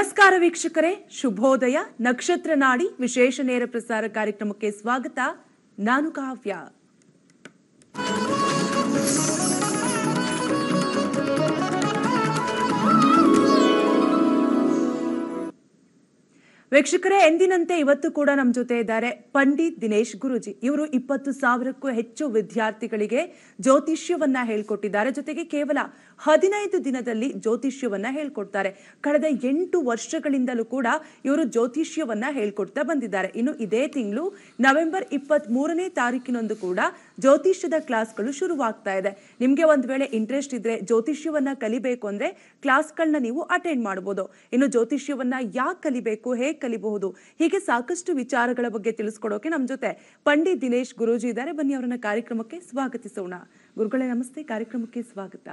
ನಮಸ್ಕಾರ ವೀಕ್ಷಕರೇ ಶುಭೋದಯ ನಕ್ಷತ್ರ ನಾಡಿ ವಿಶೇಷ ನೇರ ಪ್ರಸಾರ ಕಾರ್ಯಕ್ರಮಕ್ಕೆ ಸ್ವಾಗತ ನಾನು ಕಾವ್ಯ ವೀಕ್ಷಕರೇ ಎಂದಿನಂತೆ ಇವತ್ತು ಕೂಡ ನಮ್ಮ ಜೊತೆ ಇದ್ದಾರೆ ಪಂಡಿತ್ ದಿನೇಶ್ ಗುರುಜಿ ಇವರು ಇಪ್ಪತ್ತು ಸಾವಿರಕ್ಕೂ ಹೆಚ್ಚು ವಿದ್ಯಾರ್ಥಿಗಳಿಗೆ ಜ್ಯೋತಿಷ್ಯವನ್ನ ಹೇಳ್ಕೊಟ್ಟಿದ್ದಾರೆ ಜೊತೆಗೆ ಕೇವಲ ಹದಿನೈದು ದಿನದಲ್ಲಿ ಜ್ಯೋತಿಷ್ಯವನ್ನ ಹೇಳ್ಕೊಡ್ತಾರೆ ಕಳೆದ ಎಂಟು ವರ್ಷಗಳಿಂದಲೂ ಕೂಡ ಇವರು ಜ್ಯೋತಿಷ್ಯವನ್ನ ಹೇಳ್ಕೊಡ್ತಾ ಬಂದಿದ್ದಾರೆ ಇನ್ನು ಇದೇ ತಿಂಗಳು ನವೆಂಬರ್ ಇಪ್ಪತ್ತ್ ಮೂರನೇ ತಾರೀಕಿನಂದು ಕೂಡ ಜ್ಯೋತಿಷ್ಯದ ಕ್ಲಾಸ್ಗಳು ಶುರುವಾಗ್ತಾ ಇದೆ ನಿಮಗೆ ಒಂದ್ ವೇಳೆ ಇಂಟ್ರೆಸ್ಟ್ ಇದ್ರೆ ಜ್ಯೋತಿಷ್ಯವನ್ನ ಕಲಿಬೇಕು ಅಂದ್ರೆ ಕ್ಲಾಸ್ಗಳನ್ನ ನೀವು ಅಟೆಂಡ್ ಮಾಡಬಹುದು ಇನ್ನು ಜ್ಯೋತಿಷ್ಯವನ್ನ ಯಾಕೆ ಕಲಿಬೇಕು ಹೇಗೆ ಕಲಿಬಹುದು ಹೀಗೆ ಸಾಕಷ್ಟು ವಿಚಾರಗಳ ಬಗ್ಗೆ ತಿಳಿಸ್ಕೊಡೋಕೆ ನಮ್ಮ ಜೊತೆ ಪಂಡಿತ್ ದಿನೇಶ್ ಗುರೂಜಿ ಇದ್ದಾರೆ ಬನ್ನಿ ಅವರನ್ನ ಕಾರ್ಯಕ್ರಮಕ್ಕೆ ಸ್ವಾಗತಿಸೋಣ ಗುರುಗಳೇ ನಮಸ್ತೆ ಕಾರ್ಯಕ್ರಮಕ್ಕೆ ಸ್ವಾಗತ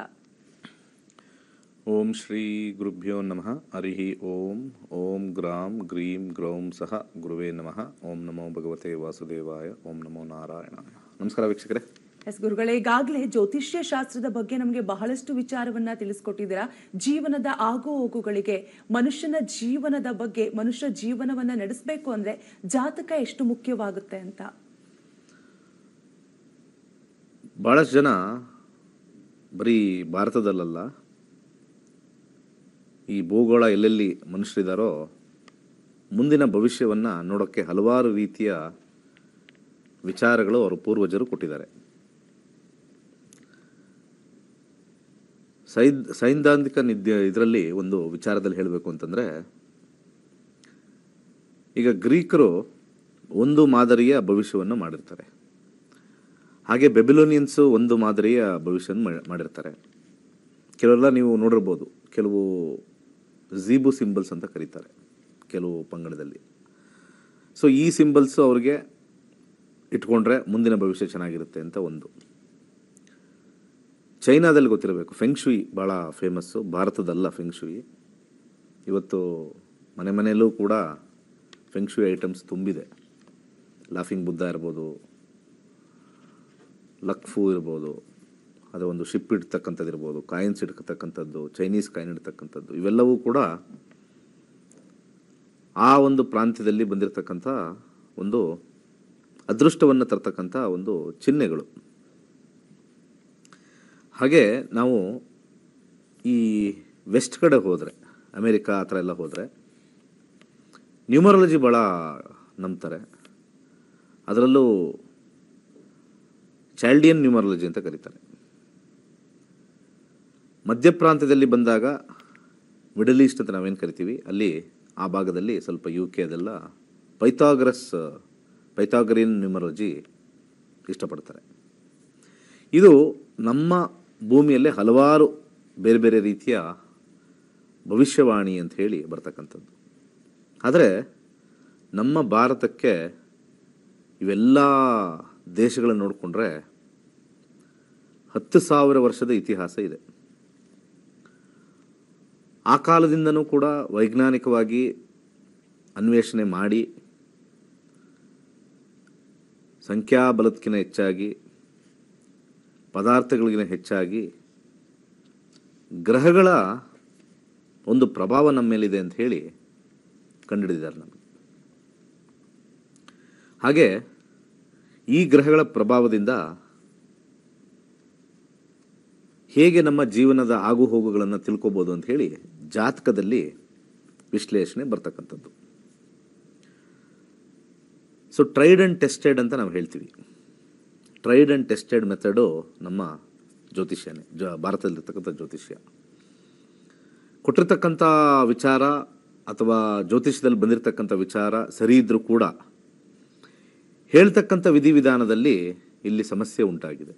ಓಂ ಶ್ರೀ ಗುರುಭ್ಯೋ ನಮಃ ಹರಿ ಓಂ ಓಂ ಗ್ರಾಂ ಗ್ರೀಂ ಗ್ರೌಂ ಸಹ ಗುರುವೇ ನಮಃ ಓಂ ನಮೋ ಭಗವತೆ ವಾಸುದೇವಾಯ ಓಂ ನಮೋ ನಾರಾಯಣಾಯ ನಮಸ್ಕಾರ ವೀಕ್ಷಕರೇ ಎಸ್ ಗುರುಗಳೇ ಈಗಾಗಲೇ ಜ್ಯೋತಿಷ್ಯ ಶಾಸ್ತ್ರದ ಬಗ್ಗೆ ನಮಗೆ ಬಹಳಷ್ಟು ವಿಚಾರವನ್ನ ತಿಳಿಸ್ಕೊಟ್ಟಿದ್ದೀರಾ ಜೀವನದ ಆಗು ಹೋಗುಗಳಿಗೆ ಮನುಷ್ಯನ ಜೀವನದ ಬಗ್ಗೆ ಮನುಷ್ಯ ಜೀವನವನ್ನ ನಡೆಸಬೇಕು ಅಂದ್ರೆ ಜಾತಕ ಎಷ್ಟು ಮುಖ್ಯವಾಗುತ್ತೆ ಅಂತ ಭಾಳಷ್ಟು ಜನ ಬರೀ ಭಾರತದಲ್ಲಲ್ಲ ಈ ಭೂಗೋಳ ಎಲ್ಲೆಲ್ಲಿ ಮನುಷ್ಯರಿದ್ದಾರೋ ಮುಂದಿನ ಭವಿಷ್ಯವನ್ನು ನೋಡೋಕ್ಕೆ ಹಲವಾರು ರೀತಿಯ ವಿಚಾರಗಳು ಅವರ ಪೂರ್ವಜರು ಕೊಟ್ಟಿದ್ದಾರೆ ಸೈದ್ ಸೈದ್ಧಾಂತಿಕ ನಿದ್ಯ ಇದರಲ್ಲಿ ಒಂದು ವಿಚಾರದಲ್ಲಿ ಹೇಳಬೇಕು ಅಂತಂದರೆ ಈಗ ಗ್ರೀಕರು ಒಂದು ಮಾದರಿಯ ಭವಿಷ್ಯವನ್ನು ಮಾಡಿರ್ತಾರೆ ಹಾಗೆ ಬೆಬಿಲೋನಿಯನ್ಸು ಒಂದು ಮಾದರಿಯ ಭವಿಷ್ಯವನ್ನು ಮಾ- ಮಾಡಿರ್ತಾರೆ ಕೆಲವೆಲ್ಲ ನೀವು ನೋಡಿರ್ಬೋದು ಕೆಲವು ಝೀಬು ಸಿಂಬಲ್ಸ್ ಅಂತ ಕರೀತಾರೆ ಕೆಲವು ಪಂಗಡದಲ್ಲಿ ಸೊ ಈ ಸಿಂಬಲ್ಸು ಅವ್ರಿಗೆ ಇಟ್ಕೊಂಡ್ರೆ ಮುಂದಿನ ಭವಿಷ್ಯ ಚೆನ್ನಾಗಿರುತ್ತೆ ಅಂತ ಒಂದು ಚೈನಾದಲ್ಲಿ ಗೊತ್ತಿರಬೇಕು ಫೆಂಗ್ಶುಯಿ ಭಾಳ ಫೇಮಸ್ಸು ಭಾರತದಲ್ಲ ಫೆಂಗ್ಶುಯಿ ಇವತ್ತು ಮನೆ ಮನೆಯಲ್ಲೂ ಕೂಡ ಫೆಂಗ್ಶುಯಿ ಐಟಮ್ಸ್ ತುಂಬಿದೆ ಲಾಫಿಂಗ್ ಬುದ್ಧ ಇರ್ಬೋದು ಲಕ್ಫು ಇರ್ಬೋದು ಅದು ಒಂದು ಶಿಪ್ ಇಡ್ತಕ್ಕಂಥದ್ದು ಇರ್ಬೋದು ಕಾಯಿನ್ಸ್ ಇಡ್ತಕ್ಕಂಥದ್ದು ಚೈನೀಸ್ ಕಾಯಿನ್ ಇಡ್ತಕ್ಕಂಥದ್ದು ಇವೆಲ್ಲವೂ ಕೂಡ ಆ ಒಂದು ಪ್ರಾಂತ್ಯದಲ್ಲಿ ಬಂದಿರತಕ್ಕಂಥ ಒಂದು ಅದೃಷ್ಟವನ್ನು ತರ್ತಕ್ಕಂಥ ಒಂದು ಚಿಹ್ನೆಗಳು ಹಾಗೆ ನಾವು ಈ ವೆಸ್ಟ್ ಕಡೆ ಹೋದರೆ ಅಮೇರಿಕಾ ಆ ಥರ ಎಲ್ಲ ಹೋದರೆ ನ್ಯೂಮರಾಲಜಿ ಭಾಳ ನಂಬ್ತಾರೆ ಅದರಲ್ಲೂ ಚಾಲ್ಡಿಯನ್ ನ್ಯೂಮರಾಲಜಿ ಅಂತ ಕರೀತಾರೆ ಮಧ್ಯಪ್ರಾಂತ್ಯದಲ್ಲಿ ಬಂದಾಗ ಮಿಡಲ್ ಈಸ್ಟ್ ಅಂತ ನಾವೇನು ಕರಿತೀವಿ ಅಲ್ಲಿ ಆ ಭಾಗದಲ್ಲಿ ಸ್ವಲ್ಪ ಯು ಕೆ ಅದೆಲ್ಲ ಪೈಥಾಗರಸ್ ಪೈಥಾಗರಿಯನ್ ನ್ಯೂಮರಾಲಜಿ ಇಷ್ಟಪಡ್ತಾರೆ ಇದು ನಮ್ಮ ಭೂಮಿಯಲ್ಲೇ ಹಲವಾರು ಬೇರೆ ಬೇರೆ ರೀತಿಯ ಭವಿಷ್ಯವಾಣಿ ಅಂತ ಹೇಳಿ ಬರ್ತಕ್ಕಂಥದ್ದು ಆದರೆ ನಮ್ಮ ಭಾರತಕ್ಕೆ ಇವೆಲ್ಲ ದೇಶಗಳನ್ನು ನೋಡಿಕೊಂಡ್ರೆ ಹತ್ತು ಸಾವಿರ ವರ್ಷದ ಇತಿಹಾಸ ಇದೆ ಆ ಕಾಲದಿಂದನೂ ಕೂಡ ವೈಜ್ಞಾನಿಕವಾಗಿ ಅನ್ವೇಷಣೆ ಮಾಡಿ ಸಂಖ್ಯಾಬಲಕ್ಕಿಂತ ಹೆಚ್ಚಾಗಿ ಪದಾರ್ಥಗಳಿಗಿಂತ ಹೆಚ್ಚಾಗಿ ಗ್ರಹಗಳ ಒಂದು ಪ್ರಭಾವ ನಮ್ಮ ಮೇಲಿದೆ ಅಂತ ಹೇಳಿ ಕಂಡುಹಿಡಿದಿದ್ದಾರೆ ನಮಗೆ ಹಾಗೆ ಈ ಗ್ರಹಗಳ ಪ್ರಭಾವದಿಂದ ಹೇಗೆ ನಮ್ಮ ಜೀವನದ ಆಗುಹೋಗುಗಳನ್ನು ತಿಳ್ಕೊಬೋದು ಅಂತ ಹೇಳಿ ಜಾತಕದಲ್ಲಿ ವಿಶ್ಲೇಷಣೆ ಬರ್ತಕ್ಕಂಥದ್ದು ಸೊ ಟ್ರೈಡ್ ಆ್ಯಂಡ್ ಟೆಸ್ಟೆಡ್ ಅಂತ ನಾವು ಹೇಳ್ತೀವಿ ಟ್ರೈಡ್ ಆ್ಯಂಡ್ ಟೆಸ್ಟೆಡ್ ಮೆಥಡು ನಮ್ಮ ಜ್ಯೋತಿಷ್ಯನೇ ಜ ಭಾರತದಲ್ಲಿರ್ತಕ್ಕಂಥ ಜ್ಯೋತಿಷ್ಯ ಕೊಟ್ಟಿರ್ತಕ್ಕಂಥ ವಿಚಾರ ಅಥವಾ ಜ್ಯೋತಿಷ್ಯದಲ್ಲಿ ಬಂದಿರತಕ್ಕಂಥ ವಿಚಾರ ಸರಿ ಇದ್ದರೂ ಕೂಡ ಹೇಳ್ತಕ್ಕಂಥ ವಿಧಿವಿಧಾನದಲ್ಲಿ ಇಲ್ಲಿ ಸಮಸ್ಯೆ ಉಂಟಾಗಿದೆ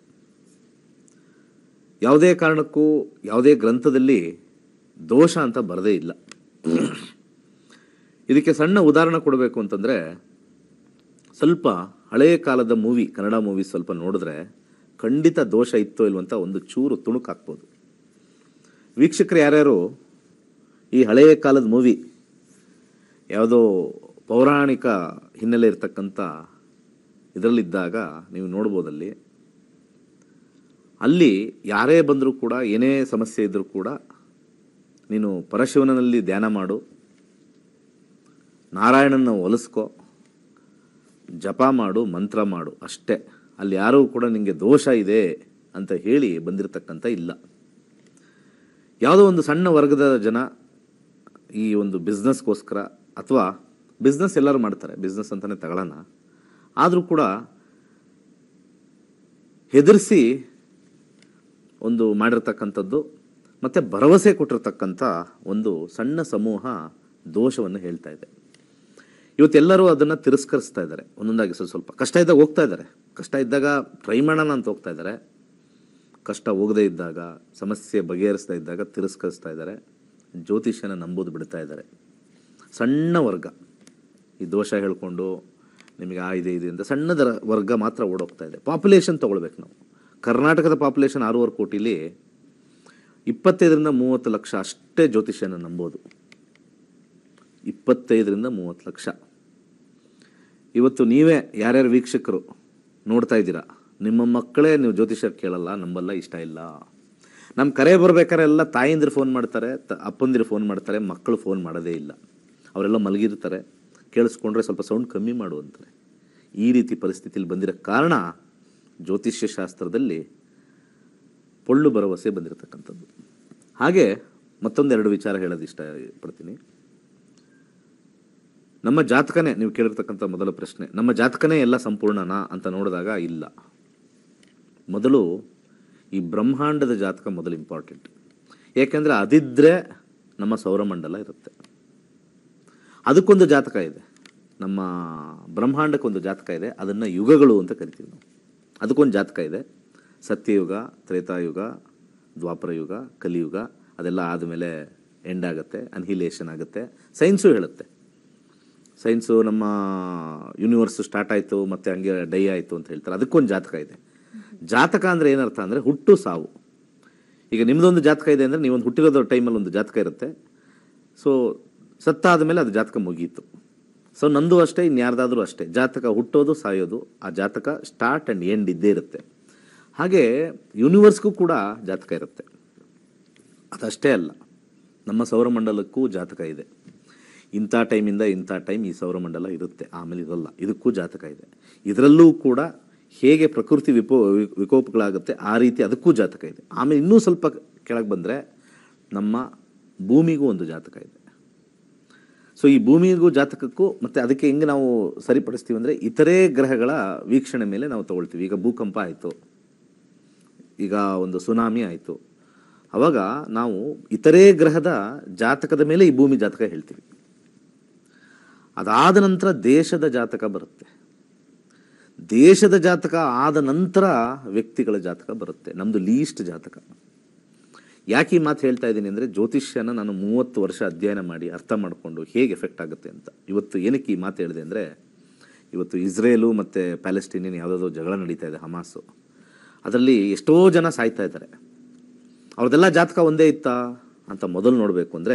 ಯಾವುದೇ ಕಾರಣಕ್ಕೂ ಯಾವುದೇ ಗ್ರಂಥದಲ್ಲಿ ದೋಷ ಅಂತ ಬರದೇ ಇಲ್ಲ ಇದಕ್ಕೆ ಸಣ್ಣ ಉದಾಹರಣೆ ಕೊಡಬೇಕು ಅಂತಂದರೆ ಸ್ವಲ್ಪ ಹಳೆಯ ಕಾಲದ ಮೂವಿ ಕನ್ನಡ ಮೂವಿ ಸ್ವಲ್ಪ ನೋಡಿದ್ರೆ ಖಂಡಿತ ದೋಷ ಇತ್ತೋ ಇಲ್ವಂತ ಒಂದು ಚೂರು ತುಣುಕು ಹಾಕ್ಬೋದು ವೀಕ್ಷಕರು ಯಾರ್ಯಾರು ಈ ಹಳೆಯ ಕಾಲದ ಮೂವಿ ಯಾವುದೋ ಪೌರಾಣಿಕ ಹಿನ್ನೆಲೆ ಇರತಕ್ಕಂಥ ಇದರಲ್ಲಿದ್ದಾಗ ನೀವು ನೋಡ್ಬೋದಲ್ಲಿ ಅಲ್ಲಿ ಯಾರೇ ಬಂದರೂ ಕೂಡ ಏನೇ ಸಮಸ್ಯೆ ಇದ್ದರೂ ಕೂಡ ನೀನು ಪರಶಿವನಲ್ಲಿ ಧ್ಯಾನ ಮಾಡು ನಾರಾಯಣನ ಒಲಿಸ್ಕೋ ಜಪ ಮಾಡು ಮಂತ್ರ ಮಾಡು ಅಷ್ಟೇ ಅಲ್ಲಿ ಯಾರೂ ಕೂಡ ನಿಮಗೆ ದೋಷ ಇದೆ ಅಂತ ಹೇಳಿ ಬಂದಿರತಕ್ಕಂಥ ಇಲ್ಲ ಯಾವುದೋ ಒಂದು ಸಣ್ಣ ವರ್ಗದ ಜನ ಈ ಒಂದು ಬಿಸ್ನೆಸ್ಗೋಸ್ಕರ ಅಥವಾ ಬಿಸ್ನೆಸ್ ಎಲ್ಲರೂ ಮಾಡ್ತಾರೆ ಬಿಸ್ನೆಸ್ ಅಂತಲೇ ತಗೊಳ್ಳೋಣ ಆದರೂ ಕೂಡ ಹೆದರಿಸಿ ಒಂದು ಮಾಡಿರ್ತಕ್ಕಂಥದ್ದು ಮತ್ತು ಭರವಸೆ ಕೊಟ್ಟಿರ್ತಕ್ಕಂಥ ಒಂದು ಸಣ್ಣ ಸಮೂಹ ದೋಷವನ್ನು ಹೇಳ್ತಾ ಇದೆ ಇವತ್ತೆಲ್ಲರೂ ಅದನ್ನು ತಿರಸ್ಕರಿಸ್ತಾ ಇದ್ದಾರೆ ಒಂದೊಂದಾಗಿ ಸ್ವಲ್ಪ ಸ್ವಲ್ಪ ಕಷ್ಟ ಇದ್ದಾಗ ಹೋಗ್ತಾ ಇದ್ದಾರೆ ಕಷ್ಟ ಇದ್ದಾಗ ಟ್ರೈ ಮಾಡೋಣ ಅಂತ ಹೋಗ್ತಾ ಇದ್ದಾರೆ ಕಷ್ಟ ಹೋಗದೇ ಇದ್ದಾಗ ಸಮಸ್ಯೆ ಬಗೆಹರಿಸ್ತಾ ಇದ್ದಾಗ ತಿರಸ್ಕರಿಸ್ತಾ ಇದ್ದಾರೆ ಜ್ಯೋತಿಷ್ಯನ ನಂಬೋದು ಬಿಡ್ತಾ ಇದ್ದಾರೆ ಸಣ್ಣ ವರ್ಗ ಈ ದೋಷ ಹೇಳ್ಕೊಂಡು ನಿಮಗೆ ಆ ಇದೆ ಇದೆ ಅಂತ ಸಣ್ಣದರ ವರ್ಗ ಮಾತ್ರ ಓಡೋಗ್ತಾ ಇದೆ ಪಾಪ್ಯುಲೇಷನ್ ತೊಗೊಳ್ಬೇಕು ನಾವು ಕರ್ನಾಟಕದ ಪಾಪ್ಯುಲೇಷನ್ ಆರೂವರೆ ಕೋಟಿಲಿ ಇಪ್ಪತ್ತೈದರಿಂದ ಮೂವತ್ತು ಲಕ್ಷ ಅಷ್ಟೇ ಜ್ಯೋತಿಷ್ಯನ ನಂಬೋದು ಇಪ್ಪತ್ತೈದರಿಂದ ಮೂವತ್ತು ಲಕ್ಷ ಇವತ್ತು ನೀವೇ ಯಾರ್ಯಾರು ವೀಕ್ಷಕರು ನೋಡ್ತಾ ಇದ್ದೀರಾ ನಿಮ್ಮ ಮಕ್ಕಳೇ ನೀವು ಜ್ಯೋತಿಷ್ಯ ಕೇಳಲ್ಲ ನಂಬಲ್ಲ ಇಷ್ಟ ಇಲ್ಲ ನಮ್ಮ ಕರೆ ಬರ್ಬೇಕಾದ್ರೆ ಎಲ್ಲ ತಾಯಿಂದಿರು ಫೋನ್ ಮಾಡ್ತಾರೆ ತ ಅಪ್ಪಂದಿರು ಫೋನ್ ಮಾಡ್ತಾರೆ ಮಕ್ಕಳು ಫೋನ್ ಮಾಡೋದೇ ಇಲ್ಲ ಅವರೆಲ್ಲ ಮಲಗಿರ್ತಾರೆ ಕೇಳಿಸ್ಕೊಂಡ್ರೆ ಸ್ವಲ್ಪ ಸೌಂಡ್ ಕಮ್ಮಿ ಮಾಡು ಅಂತಾರೆ ಈ ರೀತಿ ಪರಿಸ್ಥಿತಿಲಿ ಬಂದಿರೋ ಕಾರಣ ಜ್ಯೋತಿಷ್ಯ ಶಾಸ್ತ್ರದಲ್ಲಿ ಪೊಳ್ಳು ಭರವಸೆ ಬಂದಿರತಕ್ಕಂಥದ್ದು ಹಾಗೆ ಮತ್ತೊಂದೆರಡು ವಿಚಾರ ಹೇಳೋದು ಇಷ್ಟ ಪಡ್ತೀನಿ ನಮ್ಮ ಜಾತಕನೇ ನೀವು ಕೇಳಿರ್ತಕ್ಕಂಥ ಮೊದಲ ಪ್ರಶ್ನೆ ನಮ್ಮ ಜಾತಕನೇ ಎಲ್ಲ ಸಂಪೂರ್ಣನಾ ಅಂತ ನೋಡಿದಾಗ ಇಲ್ಲ ಮೊದಲು ಈ ಬ್ರಹ್ಮಾಂಡದ ಜಾತಕ ಮೊದಲು ಇಂಪಾರ್ಟೆಂಟ್ ಏಕೆಂದರೆ ಅದಿದ್ದರೆ ನಮ್ಮ ಸೌರಮಂಡಲ ಇರುತ್ತೆ ಅದಕ್ಕೊಂದು ಜಾತಕ ಇದೆ ನಮ್ಮ ಬ್ರಹ್ಮಾಂಡಕ್ಕೊಂದು ಜಾತಕ ಇದೆ ಅದನ್ನು ಯುಗಗಳು ಅಂತ ಕರಿತೀವಿ ನಾವು ಅದಕ್ಕೊಂದು ಜಾತಕ ಇದೆ ಸತ್ಯಯುಗ ತ್ರೇತಾಯುಗ ದ್ವಾಪರ ಯುಗ ಕಲಿಯುಗ ಅದೆಲ್ಲ ಆದಮೇಲೆ ಎಂಡ್ ಆಗುತ್ತೆ ಅನ್ಹಿಲೇಷನ್ ಆಗುತ್ತೆ ಸೈನ್ಸು ಹೇಳುತ್ತೆ ಸೈನ್ಸು ನಮ್ಮ ಯೂನಿವರ್ಸ್ ಸ್ಟಾರ್ಟ್ ಆಯಿತು ಮತ್ತು ಹಂಗೆ ಡೈ ಆಯಿತು ಅಂತ ಹೇಳ್ತಾರೆ ಅದಕ್ಕೊಂದು ಜಾತಕ ಇದೆ ಜಾತಕ ಅಂದರೆ ಏನರ್ಥ ಅಂದರೆ ಹುಟ್ಟು ಸಾವು ಈಗ ನಿಮ್ಮದೊಂದು ಜಾತಕ ಇದೆ ಅಂದರೆ ನೀವೊಂದು ಹುಟ್ಟಿರೋದ್ರ ಟೈಮಲ್ಲಿ ಒಂದು ಜಾತಕ ಇರುತ್ತೆ ಸೊ ಸತ್ತಾದ ಮೇಲೆ ಅದು ಜಾತಕ ಮುಗೀತು ಸೊ ನಂದು ಅಷ್ಟೇ ಇನ್ಯಾರ್ದಾದ್ರೂ ಅಷ್ಟೇ ಜಾತಕ ಹುಟ್ಟೋದು ಸಾಯೋದು ಆ ಜಾತಕ ಸ್ಟಾರ್ಟ್ ಆ್ಯಂಡ್ ಎಂಡ್ ಇದ್ದೇ ಇರುತ್ತೆ ಹಾಗೆ ಯೂನಿವರ್ಸ್ಗೂ ಕೂಡ ಜಾತಕ ಇರುತ್ತೆ ಅದಷ್ಟೇ ಅಲ್ಲ ನಮ್ಮ ಸೌರಮಂಡಲಕ್ಕೂ ಜಾತಕ ಇದೆ ಇಂಥ ಟೈಮಿಂದ ಇಂಥ ಟೈಮ್ ಈ ಸೌರಮಂಡಲ ಇರುತ್ತೆ ಆಮೇಲೆ ಇರಲ್ಲ ಇದಕ್ಕೂ ಜಾತಕ ಇದೆ ಇದರಲ್ಲೂ ಕೂಡ ಹೇಗೆ ಪ್ರಕೃತಿ ವಿಪೋ ವಿ- ವಿಕೋಪಗಳಾಗುತ್ತೆ ಆ ರೀತಿ ಅದಕ್ಕೂ ಜಾತಕ ಇದೆ ಆಮೇಲೆ ಇನ್ನೂ ಸ್ವಲ್ಪ ಕೆಳಗೆ ಬಂದರೆ ನಮ್ಮ ಭೂಮಿಗೂ ಒಂದು ಜಾತಕ ಇದೆ ಸೊ ಈ ಭೂಮಿಗೂ ಜಾತಕಕ್ಕೂ ಮತ್ತು ಅದಕ್ಕೆ ಹೆಂಗೆ ನಾವು ಸರಿಪಡಿಸ್ತೀವಿ ಅಂದರೆ ಇತರೆ ಗ್ರಹಗಳ ವೀಕ್ಷಣೆ ಮೇಲೆ ನಾವು ತಗೊಳ್ತೀವಿ ಈಗ ಭೂಕಂಪ ಆಯಿತು ಈಗ ಒಂದು ಸುನಾಮಿ ಆಯಿತು ಅವಾಗ ನಾವು ಇತರೆ ಗ್ರಹದ ಜಾತಕದ ಮೇಲೆ ಈ ಭೂಮಿ ಜಾತಕ ಹೇಳ್ತೀವಿ ಅದಾದ ನಂತರ ದೇಶದ ಜಾತಕ ಬರುತ್ತೆ ದೇಶದ ಜಾತಕ ಆದ ನಂತರ ವ್ಯಕ್ತಿಗಳ ಜಾತಕ ಬರುತ್ತೆ ನಮ್ಮದು ಲೀಸ್ಟ್ ಜಾತಕ ಯಾಕೆ ಈ ಮಾತು ಹೇಳ್ತಾ ಇದ್ದೀನಿ ಅಂದರೆ ಜ್ಯೋತಿಷ್ಯನ ನಾನು ಮೂವತ್ತು ವರ್ಷ ಅಧ್ಯಯನ ಮಾಡಿ ಅರ್ಥ ಮಾಡಿಕೊಂಡು ಹೇಗೆ ಎಫೆಕ್ಟ್ ಆಗುತ್ತೆ ಅಂತ ಇವತ್ತು ಏನಕ್ಕೆ ಈ ಮಾತು ಹೇಳಿದೆ ಅಂದರೆ ಇವತ್ತು ಇಸ್ರೇಲು ಮತ್ತು ಪ್ಯಾಲೆಸ್ಟೀನಿಯನ್ ಯಾವುದಾದ್ರು ಜಗಳ ನಡೀತಾ ಇದೆ ಹಮಾಸು ಅದರಲ್ಲಿ ಎಷ್ಟೋ ಜನ ಸಾಯ್ತಾ ಇದ್ದಾರೆ ಅವ್ರದ್ದೆಲ್ಲ ಜಾತಕ ಒಂದೇ ಇತ್ತಾ ಅಂತ ಮೊದಲು ನೋಡಬೇಕು ಅಂದರೆ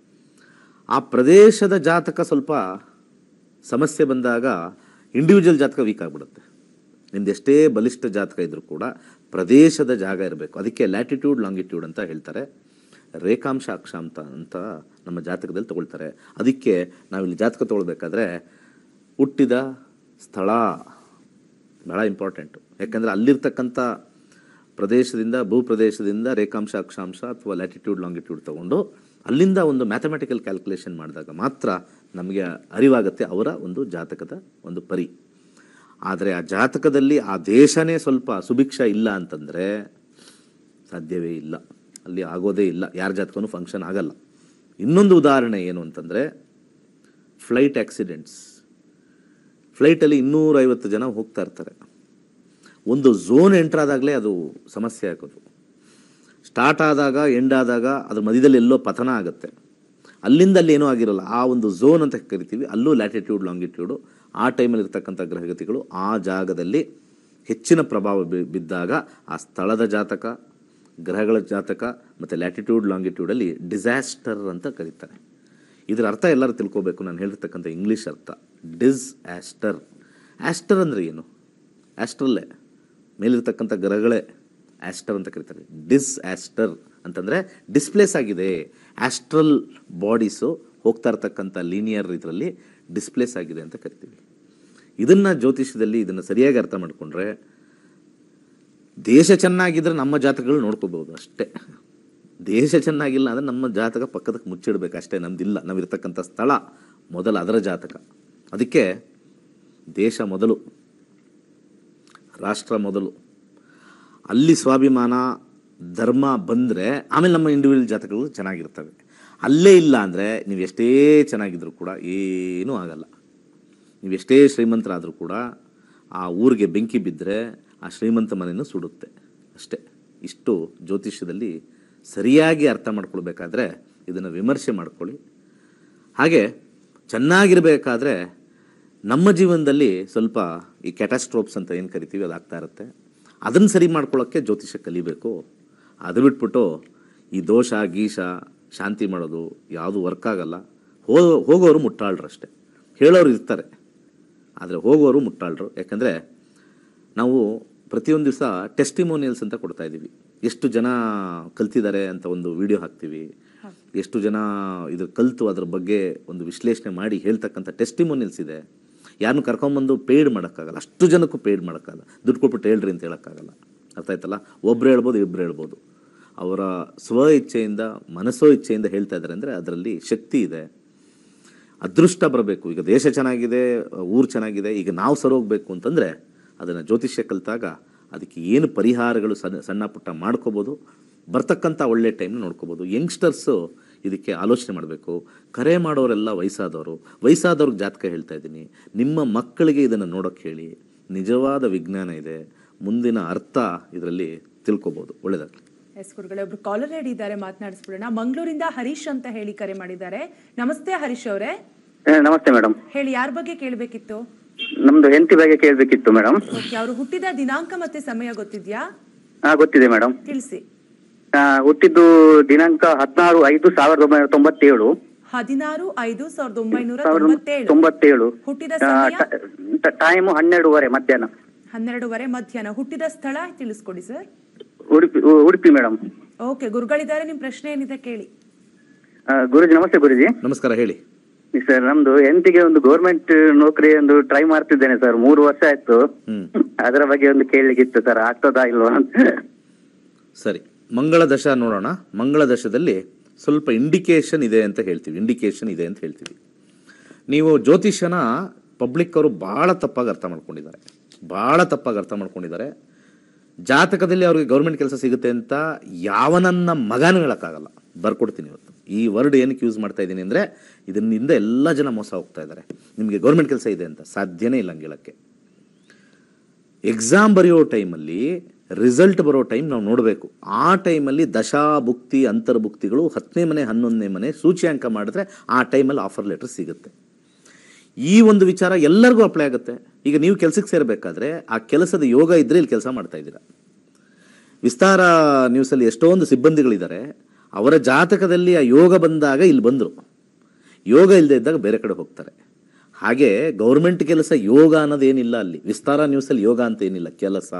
ಆ ಪ್ರದೇಶದ ಜಾತಕ ಸ್ವಲ್ಪ ಸಮಸ್ಯೆ ಬಂದಾಗ ಇಂಡಿವಿಜುವಲ್ ಜಾತಕ ವೀಕ್ ಆಗಿಬಿಡುತ್ತೆ ನಿಮ್ದು ಎಷ್ಟೇ ಬಲಿಷ್ಠ ಜಾತಕ ಇದ್ರೂ ಕೂಡ ಪ್ರದೇಶದ ಜಾಗ ಇರಬೇಕು ಅದಕ್ಕೆ ಲ್ಯಾಟಿಟ್ಯೂಡ್ ಲಾಂಗಿಟ್ಯೂಡ್ ಅಂತ ಹೇಳ್ತಾರೆ ರೇಖಾಂಶ ಅಕ್ಷಾಂಶ ಅಂತ ನಮ್ಮ ಜಾತಕದಲ್ಲಿ ತಗೊಳ್ತಾರೆ ಅದಕ್ಕೆ ನಾವಿಲ್ಲಿ ಜಾತಕ ತಗೊಳ್ಬೇಕಾದ್ರೆ ಹುಟ್ಟಿದ ಸ್ಥಳ ಬಹಳ ಇಂಪಾರ್ಟೆಂಟು ಯಾಕಂದರೆ ಅಲ್ಲಿರ್ತಕ್ಕಂಥ ಪ್ರದೇಶದಿಂದ ಭೂಪ್ರದೇಶದಿಂದ ರೇಖಾಂಶ ಅಕ್ಷಾಂಶ ಅಥವಾ ಲ್ಯಾಟಿಟ್ಯೂಡ್ ಲಾಂಗಿಟ್ಯೂಡ್ ತಗೊಂಡು ಅಲ್ಲಿಂದ ಒಂದು ಮ್ಯಾಥಮೆಟಿಕಲ್ ಕ್ಯಾಲ್ಕುಲೇಷನ್ ಮಾಡಿದಾಗ ಮಾತ್ರ ನಮಗೆ ಅರಿವಾಗುತ್ತೆ ಅವರ ಒಂದು ಜಾತಕದ ಒಂದು ಪರಿ ಆದರೆ ಆ ಜಾತಕದಲ್ಲಿ ಆ ದೇಶನೇ ಸ್ವಲ್ಪ ಸುಭಿಕ್ಷ ಇಲ್ಲ ಅಂತಂದರೆ ಸಾಧ್ಯವೇ ಇಲ್ಲ ಅಲ್ಲಿ ಆಗೋದೇ ಇಲ್ಲ ಯಾರ ಜಾತಕನೂ ಫಂಕ್ಷನ್ ಆಗಲ್ಲ ಇನ್ನೊಂದು ಉದಾಹರಣೆ ಏನು ಅಂತಂದರೆ ಫ್ಲೈಟ್ ಆಕ್ಸಿಡೆಂಟ್ಸ್ ಫ್ಲೈಟಲ್ಲಿ ಇನ್ನೂರೈವತ್ತು ಜನ ಹೋಗ್ತಾ ಇರ್ತಾರೆ ಒಂದು ಝೋನ್ ಎಂಟ್ರ್ ಆದಾಗಲೇ ಅದು ಸಮಸ್ಯೆ ಆಗೋದು ಸ್ಟಾರ್ಟ್ ಆದಾಗ ಎಂಡ್ ಆದಾಗ ಅದ್ರ ಮಧ್ಯದಲ್ಲಿ ಎಲ್ಲೋ ಪತನ ಆಗುತ್ತೆ ಅಲ್ಲಿಂದ ಅಲ್ಲಿ ಏನೂ ಆಗಿರಲ್ಲ ಆ ಒಂದು ಝೋನ್ ಅಂತ ಕರಿತೀವಿ ಅಲ್ಲೂ ಲ್ಯಾಟಿಟ್ಯೂಡ್ ಲಾಂಗಿಟ್ಯೂಡು ಆ ಟೈಮಲ್ಲಿ ಇರ್ತಕ್ಕಂಥ ಗ್ರಹಗತಿಗಳು ಆ ಜಾಗದಲ್ಲಿ ಹೆಚ್ಚಿನ ಪ್ರಭಾವ ಬಿ- ಬಿದ್ದಾಗ ಆ ಸ್ಥಳದ ಜಾತಕ ಗ್ರಹಗಳ ಜಾತಕ ಮತ್ತು ಲ್ಯಾಟಿಟ್ಯೂಡ್ ಲಾಂಗಿಟ್ಯೂಡಲ್ಲಿ ಡಿಸಾಸ್ಟರ್ ಅಂತ ಕರೀತಾರೆ ಇದರ ಅರ್ಥ ಎಲ್ಲರೂ ತಿಳ್ಕೊಬೇಕು ನಾನು ಹೇಳಿರ್ತಕ್ಕಂಥ ಇಂಗ್ಲೀಷ್ ಅರ್ಥ ಡಿಸ್ ಆಸ್ಟರ್ ಆಸ್ಟರ್ ಅಂದರೆ ಏನು ಆಸ್ಟ್ರಲ್ಲೇ ಮೇಲಿರ್ತಕ್ಕಂಥ ಗ್ರಹಗಳೇ ಆಸ್ಟರ್ ಅಂತ ಕರೀತಾರೆ ಡಿಸ್ ಆಸ್ಟರ್ ಅಂತಂದರೆ ಡಿಸ್ಪ್ಲೇಸ್ ಆಗಿದೆ ಆಸ್ಟ್ರಲ್ ಬಾಡೀಸು ಹೋಗ್ತಾ ಇರ್ತಕ್ಕಂಥ ಲೀನಿಯರ್ ಇದರಲ್ಲಿ ಡಿಸ್ಪ್ಲೇಸ್ ಆಗಿದೆ ಅಂತ ಕರಿತೀವಿ ಇದನ್ನು ಜ್ಯೋತಿಷ್ಯದಲ್ಲಿ ಇದನ್ನು ಸರಿಯಾಗಿ ಅರ್ಥ ಮಾಡಿಕೊಂಡ್ರೆ ದೇಶ ಚೆನ್ನಾಗಿದ್ರೆ ನಮ್ಮ ಜಾತಕಗಳು ನೋಡ್ಕೋಬೋದು ಅಷ್ಟೇ ದೇಶ ಚೆನ್ನಾಗಿಲ್ಲ ಅಂದರೆ ನಮ್ಮ ಜಾತಕ ಪಕ್ಕದಕ್ಕೆ ಮುಚ್ಚಿಡ್ಬೇಕು ಅಷ್ಟೇ ನಮ್ದಿಲ್ಲ ನಾವಿರ್ತಕ್ಕಂಥ ಸ್ಥಳ ಮೊದಲು ಅದರ ಜಾತಕ ಅದಕ್ಕೆ ದೇಶ ಮೊದಲು ರಾಷ್ಟ್ರ ಮೊದಲು ಅಲ್ಲಿ ಸ್ವಾಭಿಮಾನ ಧರ್ಮ ಬಂದರೆ ಆಮೇಲೆ ನಮ್ಮ ಇಂಡಿವಿಜುವಲ್ ಜಾತಕಗಳು ಚೆನ್ನಾಗಿರ್ತವೆ ಅಲ್ಲೇ ಇಲ್ಲ ಅಂದರೆ ನೀವು ಎಷ್ಟೇ ಚೆನ್ನಾಗಿದ್ರೂ ಕೂಡ ಏನೂ ಆಗಲ್ಲ ನೀವು ಎಷ್ಟೇ ಶ್ರೀಮಂತರಾದರೂ ಕೂಡ ಆ ಊರಿಗೆ ಬೆಂಕಿ ಬಿದ್ದರೆ ಆ ಶ್ರೀಮಂತ ಮನೆಯನ್ನು ಸುಡುತ್ತೆ ಅಷ್ಟೇ ಇಷ್ಟು ಜ್ಯೋತಿಷ್ಯದಲ್ಲಿ ಸರಿಯಾಗಿ ಅರ್ಥ ಮಾಡ್ಕೊಳ್ಬೇಕಾದ್ರೆ ಇದನ್ನು ವಿಮರ್ಶೆ ಮಾಡ್ಕೊಳ್ಳಿ ಹಾಗೆ ಚೆನ್ನಾಗಿರಬೇಕಾದ್ರೆ ನಮ್ಮ ಜೀವನದಲ್ಲಿ ಸ್ವಲ್ಪ ಈ ಕ್ಯಾಟಾಸ್ಟ್ರೋಪ್ಸ್ ಅಂತ ಏನು ಕರಿತೀವಿ ಅದು ಆಗ್ತಾ ಇರುತ್ತೆ ಅದನ್ನು ಸರಿ ಮಾಡ್ಕೊಳ್ಳೋಕ್ಕೆ ಜ್ಯೋತಿಷ್ಯ ಕಲಿಬೇಕು ಅದು ಬಿಟ್ಬಿಟ್ಟು ಈ ದೋಷ ಗೀಶ ಶಾಂತಿ ಮಾಡೋದು ಯಾವುದು ವರ್ಕ್ ಆಗಲ್ಲ ಹೋ ಹೋಗೋರು ಮುಟ್ಟಾಳ್ರು ಅಷ್ಟೇ ಹೇಳೋರು ಇರ್ತಾರೆ ಆದರೆ ಹೋಗೋರು ಮುಟ್ಟಾಳ್ರು ಯಾಕಂದರೆ ನಾವು ಪ್ರತಿಯೊಂದು ದಿವಸ ಟೆಸ್ಟಿಮೋನಿಯಲ್ಸ್ ಅಂತ ಕೊಡ್ತಾ ಇದ್ದೀವಿ ಎಷ್ಟು ಜನ ಕಲ್ತಿದ್ದಾರೆ ಅಂತ ಒಂದು ವಿಡಿಯೋ ಹಾಕ್ತೀವಿ ಎಷ್ಟು ಜನ ಇದು ಕಲ್ತು ಅದ್ರ ಬಗ್ಗೆ ಒಂದು ವಿಶ್ಲೇಷಣೆ ಮಾಡಿ ಹೇಳ್ತಕ್ಕಂಥ ಟೆಸ್ಟಿಮೋನಿಯಲ್ಸ್ ಇದೆ ಯಾರನ್ನು ಕರ್ಕೊಂಬಂದು ಪೇಯ್ಡ್ ಮಾಡೋಕ್ಕಾಗಲ್ಲ ಅಷ್ಟು ಜನಕ್ಕೂ ಪೇಯ್ಡ್ ಮಾಡೋಕ್ಕಾಗಲ್ಲ ದುಡ್ಡು ಕೊಟ್ಬಿಟ್ಟು ಹೇಳ್ರಿ ಅಂತ ಹೇಳೋಕ್ಕಾಗಲ್ಲ ಅರ್ಥ ಆಯ್ತಲ್ಲ ಒಬ್ರು ಹೇಳ್ಬೋದು ಇಬ್ರು ಹೇಳ್ಬೋದು ಅವರ ಸ್ವ ಇಚ್ಛೆಯಿಂದ ಮನಸ್ಸೋ ಇಚ್ಛೆಯಿಂದ ಹೇಳ್ತಾ ಇದ್ದಾರೆ ಅಂದರೆ ಅದರಲ್ಲಿ ಶಕ್ತಿ ಇದೆ ಅದೃಷ್ಟ ಬರಬೇಕು ಈಗ ದೇಶ ಚೆನ್ನಾಗಿದೆ ಊರು ಚೆನ್ನಾಗಿದೆ ಈಗ ನಾವು ಸರೋಗಬೇಕು ಅಂತಂದರೆ ಅದನ್ನು ಜ್ಯೋತಿಷ್ಯ ಕಲಿತಾಗ ಅದಕ್ಕೆ ಏನು ಪರಿಹಾರಗಳು ಸಣ್ಣ ಸಣ್ಣ ಪುಟ್ಟ ಮಾಡ್ಕೋಬೋದು ಬರ್ತಕ್ಕಂಥ ಒಳ್ಳೆ ಟೈಮ್ನ ನೋಡ್ಕೋಬೋದು ಯಂಗ್ಸ್ಟರ್ಸು ಇದಕ್ಕೆ ಆಲೋಚನೆ ಮಾಡಬೇಕು ಕರೆ ಮಾಡೋರೆಲ್ಲ ವಯಸ್ಸಾದವರು ವಯಸ್ಸಾದವ್ರಿಗೆ ಜಾತಕ ಹೇಳ್ತಾ ಇದ್ದೀನಿ ನಿಮ್ಮ ಮಕ್ಕಳಿಗೆ ಇದನ್ನು ನೋಡೋಕ್ಕೆ ಹೇಳಿ ನಿಜವಾದ ವಿಜ್ಞಾನ ಇದೆ ಮುಂದಿನ ಅರ್ಥ ಇದರಲ್ಲಿ ತಿಳ್ಕೊಬೋದು ಒಳ್ಳೆಯದಾಗಲಿ ಎಸ್ ಗುರುಗಳೇ ಒಬ್ರು ಕಾಲರ್ ರೆಡಿ ಇದ್ದಾರೆ ಮಾತನಾಡಿಸ್ಬಿಡೋಣ ಮಂಗಳೂರಿಂದ ಹರೀಶ್ ಅಂತ ಹೇಳಿ ಕರೆ ಮಾಡಿದ್ದಾರೆ ನಮಸ್ತೆ ಹರೀಶ್ ಅವರೇ ಏ, ನಮಸ್ತೆ ಮೇಡಮ್ ಹೇಳಿ ಯಾರ ಬಗ್ಗೆ ಕೇಳಬೇಕಿತ್ತು ನಮ್ದು ಹೆಂಡತಿ ಬಗ್ಗೆ ಕೇಳಬೇಕಿತ್ತು ಮೇಡಮ್ ಓಕೆ ಅವರು ಹುಟ್ಟಿದ ದಿನಾಂಕ ಮತ್ತೆ ಸಮಯ ಗೊತ್ತಿದ್ಯಾ ಹಾ ಗೊತ್ತಿದೆ ಮೇಡಮ್ ತಿಳಿಸಿ ಹುಟ್ಟಿದ್ದು ದಿನಾಂಕ ಹದಿನಾರು ಐದು ಸಾವಿರದ ಒಂಬೈನೂರ ತೊಂಬತ್ತೇಳು ಹದಿನಾರು ಐದು ಸಾವಿರದ ಒಂಬೈನೂರ ಸಾವಿರದ ತೊಂಬತ್ತೇಳು ತೊಂಬತ್ತೇಳು ಹುಟ್ಟಿದ ಸಮಯ ಟೈಮು ಹನ್ನೆರಡುವರೆ ಮಧ್ಯಾಹ್ನ ಹನ್ನೆರಡುವರೆ ಮಧ್ಯಾಹ್ನ ಹುಟ್ಟಿದ ಸ್ಥಳ ತಿಳಿಸ್ಕೊಡಿ ಸರ್ ಉಡುಪಿ ಉ- ಉಡುಪಿ ಮೇಡಮ್ ಓಕೆ ಗುರುಗಳಿದ್ದಾರೆ ನಿಮ್ ಪ್ರಶ್ನೆ ಏನಿದೆ ಕೇಳಿ ಗುರುಜಿ ನಮಸ್ತೆ ಗುರುಜಿ ನಮಸ್ಕಾರ ಹೇಳಿ ಸರ್ ನಮ್ದು ಹೆಂಡತಿಗೆ ಒಂದು ಗೌರ್ಮೆಂಟ್ ನೌಕರಿ ಒಂದು ಟ್ರೈ ಮಾಡ್ತಿದ್ದೇನೆ ಸರ್ ಮೂರು ವರ್ಷ ಆಯ್ತು ಹ್ಮ್. ಅದರ ಬಗ್ಗೆ ಒಂದು ಕೇಳಲಿಕ್ಕಿತ್ತು ಸರ್ ಆಗ್ತದಾ ಇಲ್ವಾ ಅಂತ ಸರಿ ಮಂಗಳ ದಶ ನೋಡೋಣ ಮಂಗಳ ದಶದಲ್ಲಿ ಸ್ವಲ್ಪ ಇಂಡಿಕೇಶನ್ ಇದೆ ಅಂತ ಹೇಳ್ತೀವಿ ಇಂಡಿಕೇಶನ್ ಇದೆ ಅಂತ ಹೇಳ್ತೀವಿ ನೀವು ಜ್ಯೋತಿಷ್ಯನ ಪಬ್ಲಿಕ್ ಅವರು ಭಾಳ ತಪ್ಪಾಗಿ ಅರ್ಥ ಮಾಡ್ಕೊಂಡಿದ್ದಾರೆ ಭಾಳ ತಪ್ಪಾಗಿ ಅರ್ಥ ಮಾಡ್ಕೊಂಡಿದ್ದಾರೆ ಜಾತಕದಲ್ಲಿ ಅವ್ರಿಗೆ ಗೌರ್ಮೆಂಟ್ ಕೆಲಸ ಸಿಗುತ್ತೆ ಅಂತ ಯಾವನನ್ನ ಮಗನೂ ಹೇಳೋಕ್ಕಾಗಲ್ಲ ಬರ್ಕೊಡ್ತೀನಿ ಇವತ್ತು ಈ ವರ್ಡ್ ಏನಕ್ಕೆ ಯೂಸ್ ಮಾಡ್ತಾ ಇದ್ದೀನಿ ಅಂದರೆ ಇದರಿಂದ ಎಲ್ಲ ಜನ ಮೋಸ ಹೋಗ್ತಾ ಇದ್ದಾರೆ ನಿಮಗೆ ಗೌರ್ಮೆಂಟ್ ಕೆಲಸ ಇದೆ ಅಂತ ಸಾಧ್ಯನೇ ಇಲ್ಲ ಹಂಗೆ ಹೇಳೋಕ್ಕೆ ಎಕ್ಸಾಮ್ ಬರೆಯೋ ಟೈಮಲ್ಲಿ ರಿಸಲ್ಟ್ ಬರೋ ಟೈಮ್ ನಾವು ನೋಡಬೇಕು ಆ ಟೈಮಲ್ಲಿ ದಶಾ ಭುಕ್ತಿ ಅಂತರ್ಭುಕ್ತಿಗಳು ಹತ್ತನೇ ಮನೆ ಹನ್ನೊಂದನೇ ಮನೆ ಸೂಚ್ಯಾಂಕ ಮಾಡಿದ್ರೆ ಆ ಟೈಮಲ್ಲಿ ಆಫರ್ ಲೆಟರ್ ಸಿಗುತ್ತೆ ಈ ಒಂದು ವಿಚಾರ ಎಲ್ಲರಿಗೂ ಅಪ್ಲೈ ಆಗುತ್ತೆ ಈಗ ನೀವು ಕೆಲಸಕ್ಕೆ ಸೇರಬೇಕಾದ್ರೆ ಆ ಕೆಲಸದ ಯೋಗ ಇದ್ದರೆ ಇಲ್ಲಿ ಕೆಲಸ ಮಾಡ್ತಾ ಇದ್ದೀರಾ ವಿಸ್ತಾರ ನ್ಯೂಸಲ್ಲಿ ಎಷ್ಟೊಂದು ಸಿಬ್ಬಂದಿಗಳಿದ್ದಾರೆ ಅವರ ಜಾತಕದಲ್ಲಿ ಆ ಯೋಗ ಬಂದಾಗ ಇಲ್ಲಿ ಬಂದರು ಯೋಗ ಇಲ್ಲದೆ ಇದ್ದಾಗ ಬೇರೆ ಕಡೆ ಹೋಗ್ತಾರೆ ಹಾಗೆ ಗೌರ್ಮೆಂಟ್ ಕೆಲಸ ಯೋಗ ಅನ್ನೋದೇನಿಲ್ಲ ಅಲ್ಲಿ ವಿಸ್ತಾರ ನ್ಯೂಸಲ್ಲಿ ಯೋಗ ಅಂತ ಏನಿಲ್ಲ ಕೆಲಸ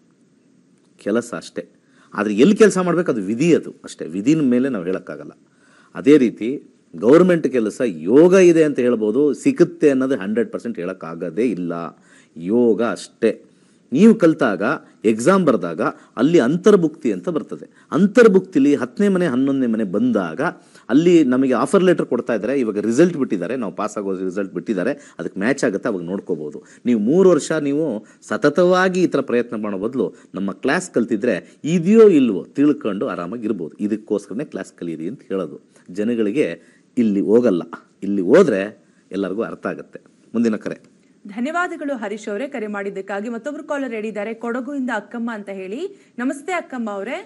ಕೆಲಸ ಅಷ್ಟೇ ಆದರೆ ಎಲ್ಲಿ ಕೆಲಸ ಮಾಡಬೇಕು ಅದು ವಿಧಿ ಅದು ಅಷ್ಟೇ ವಿಧಿನ ಮೇಲೆ ನಾವು ಹೇಳೋಕ್ಕಾಗಲ್ಲ ಅದೇ ರೀತಿ ಗೌರ್ಮೆಂಟ್ ಕೆಲಸ ಯೋಗ ಇದೆ ಅಂತ ಹೇಳ್ಬೋದು ಸಿಗುತ್ತೆ ಅನ್ನೋದು ಹಂಡ್ರೆಡ್ ಪರ್ಸೆಂಟ್ ಹೇಳೋಕ್ಕಾಗೋದೇ ಇಲ್ಲ ಯೋಗ ಅಷ್ಟೇ ನೀವು ಕಲಿತಾಗ ಎಕ್ಸಾಮ್ ಬರೆದಾಗ ಅಲ್ಲಿ ಅಂತರ್ಭುಕ್ತಿ ಅಂತ ಬರ್ತದೆ ಅಂತರ್ಭುಕ್ತಿಲಿ ಹತ್ತನೇ ಮನೆ ಹನ್ನೊಂದನೇ ಮನೆ ಬಂದಾಗ ಅಲ್ಲಿ ನಮಗೆ ಆಫರ್ ಲೆಟರ್ ಕೊಡ್ತಾ ಇದ್ದಾರೆ ಇವಾಗ ರಿಸಲ್ಟ್ ಬಿಟ್ಟಿದ್ದಾರೆ ನಾವು ಪಾಸ್ ಆಗೋ ರಿಸಲ್ಟ್ ಬಿಟ್ಟಿದ್ದಾರೆ ಅದಕ್ಕೆ ಮ್ಯಾಚ್ ಆಗುತ್ತೆ ಅವಾಗ ನೋಡ್ಕೋಬೋದು ನೀವು ಮೂರು ವರ್ಷ ನೀವು ಸತತವಾಗಿ ಈ ಥರ ಪ್ರಯತ್ನ ಮಾಡೋ ಬದಲು ನಮ್ಮ ಕ್ಲಾಸ್ ಕಲ್ತಿದ್ರೆ ಇದೆಯೋ ಇಲ್ವೋ ತಿಳ್ಕೊಂಡು ಆರಾಮಾಗಿ ಇರ್ಬೋದು ಇದಕ್ಕೋಸ್ಕರನೇ ಕ್ಲಾಸ್ ಕಲೀರಿ ಅಂತ ಹೇಳೋದು ಜನಗಳಿಗೆ ಇಲ್ಲಿ ಹೋಗಲ್ಲ ಇಲ್ಲಿ ಹೋದರೆ ಎಲ್ಲರಿಗೂ ಅರ್ಥ ಆಗುತ್ತೆ ಮುಂದಿನ ಕರೆ ಧನ್ಯವಾದಗಳು ಹರೀಶ್ ಅವರೇ ಕರೆ ಮಾಡಿದ್ದಕ್ಕಾಗಿ ಮತ್ತೊಬ್ರು ಕಾಲರ್ ರೆಡಿ ಇದ್ದಾರೆ ಕೊಡಗುಯಿಂದ ಅಕ್ಕಮ್ಮ ಅಂತ ಹೇಳಿ ನಮಸ್ತೆ ಅಕ್ಕಮ್ಮ ಅವರೇ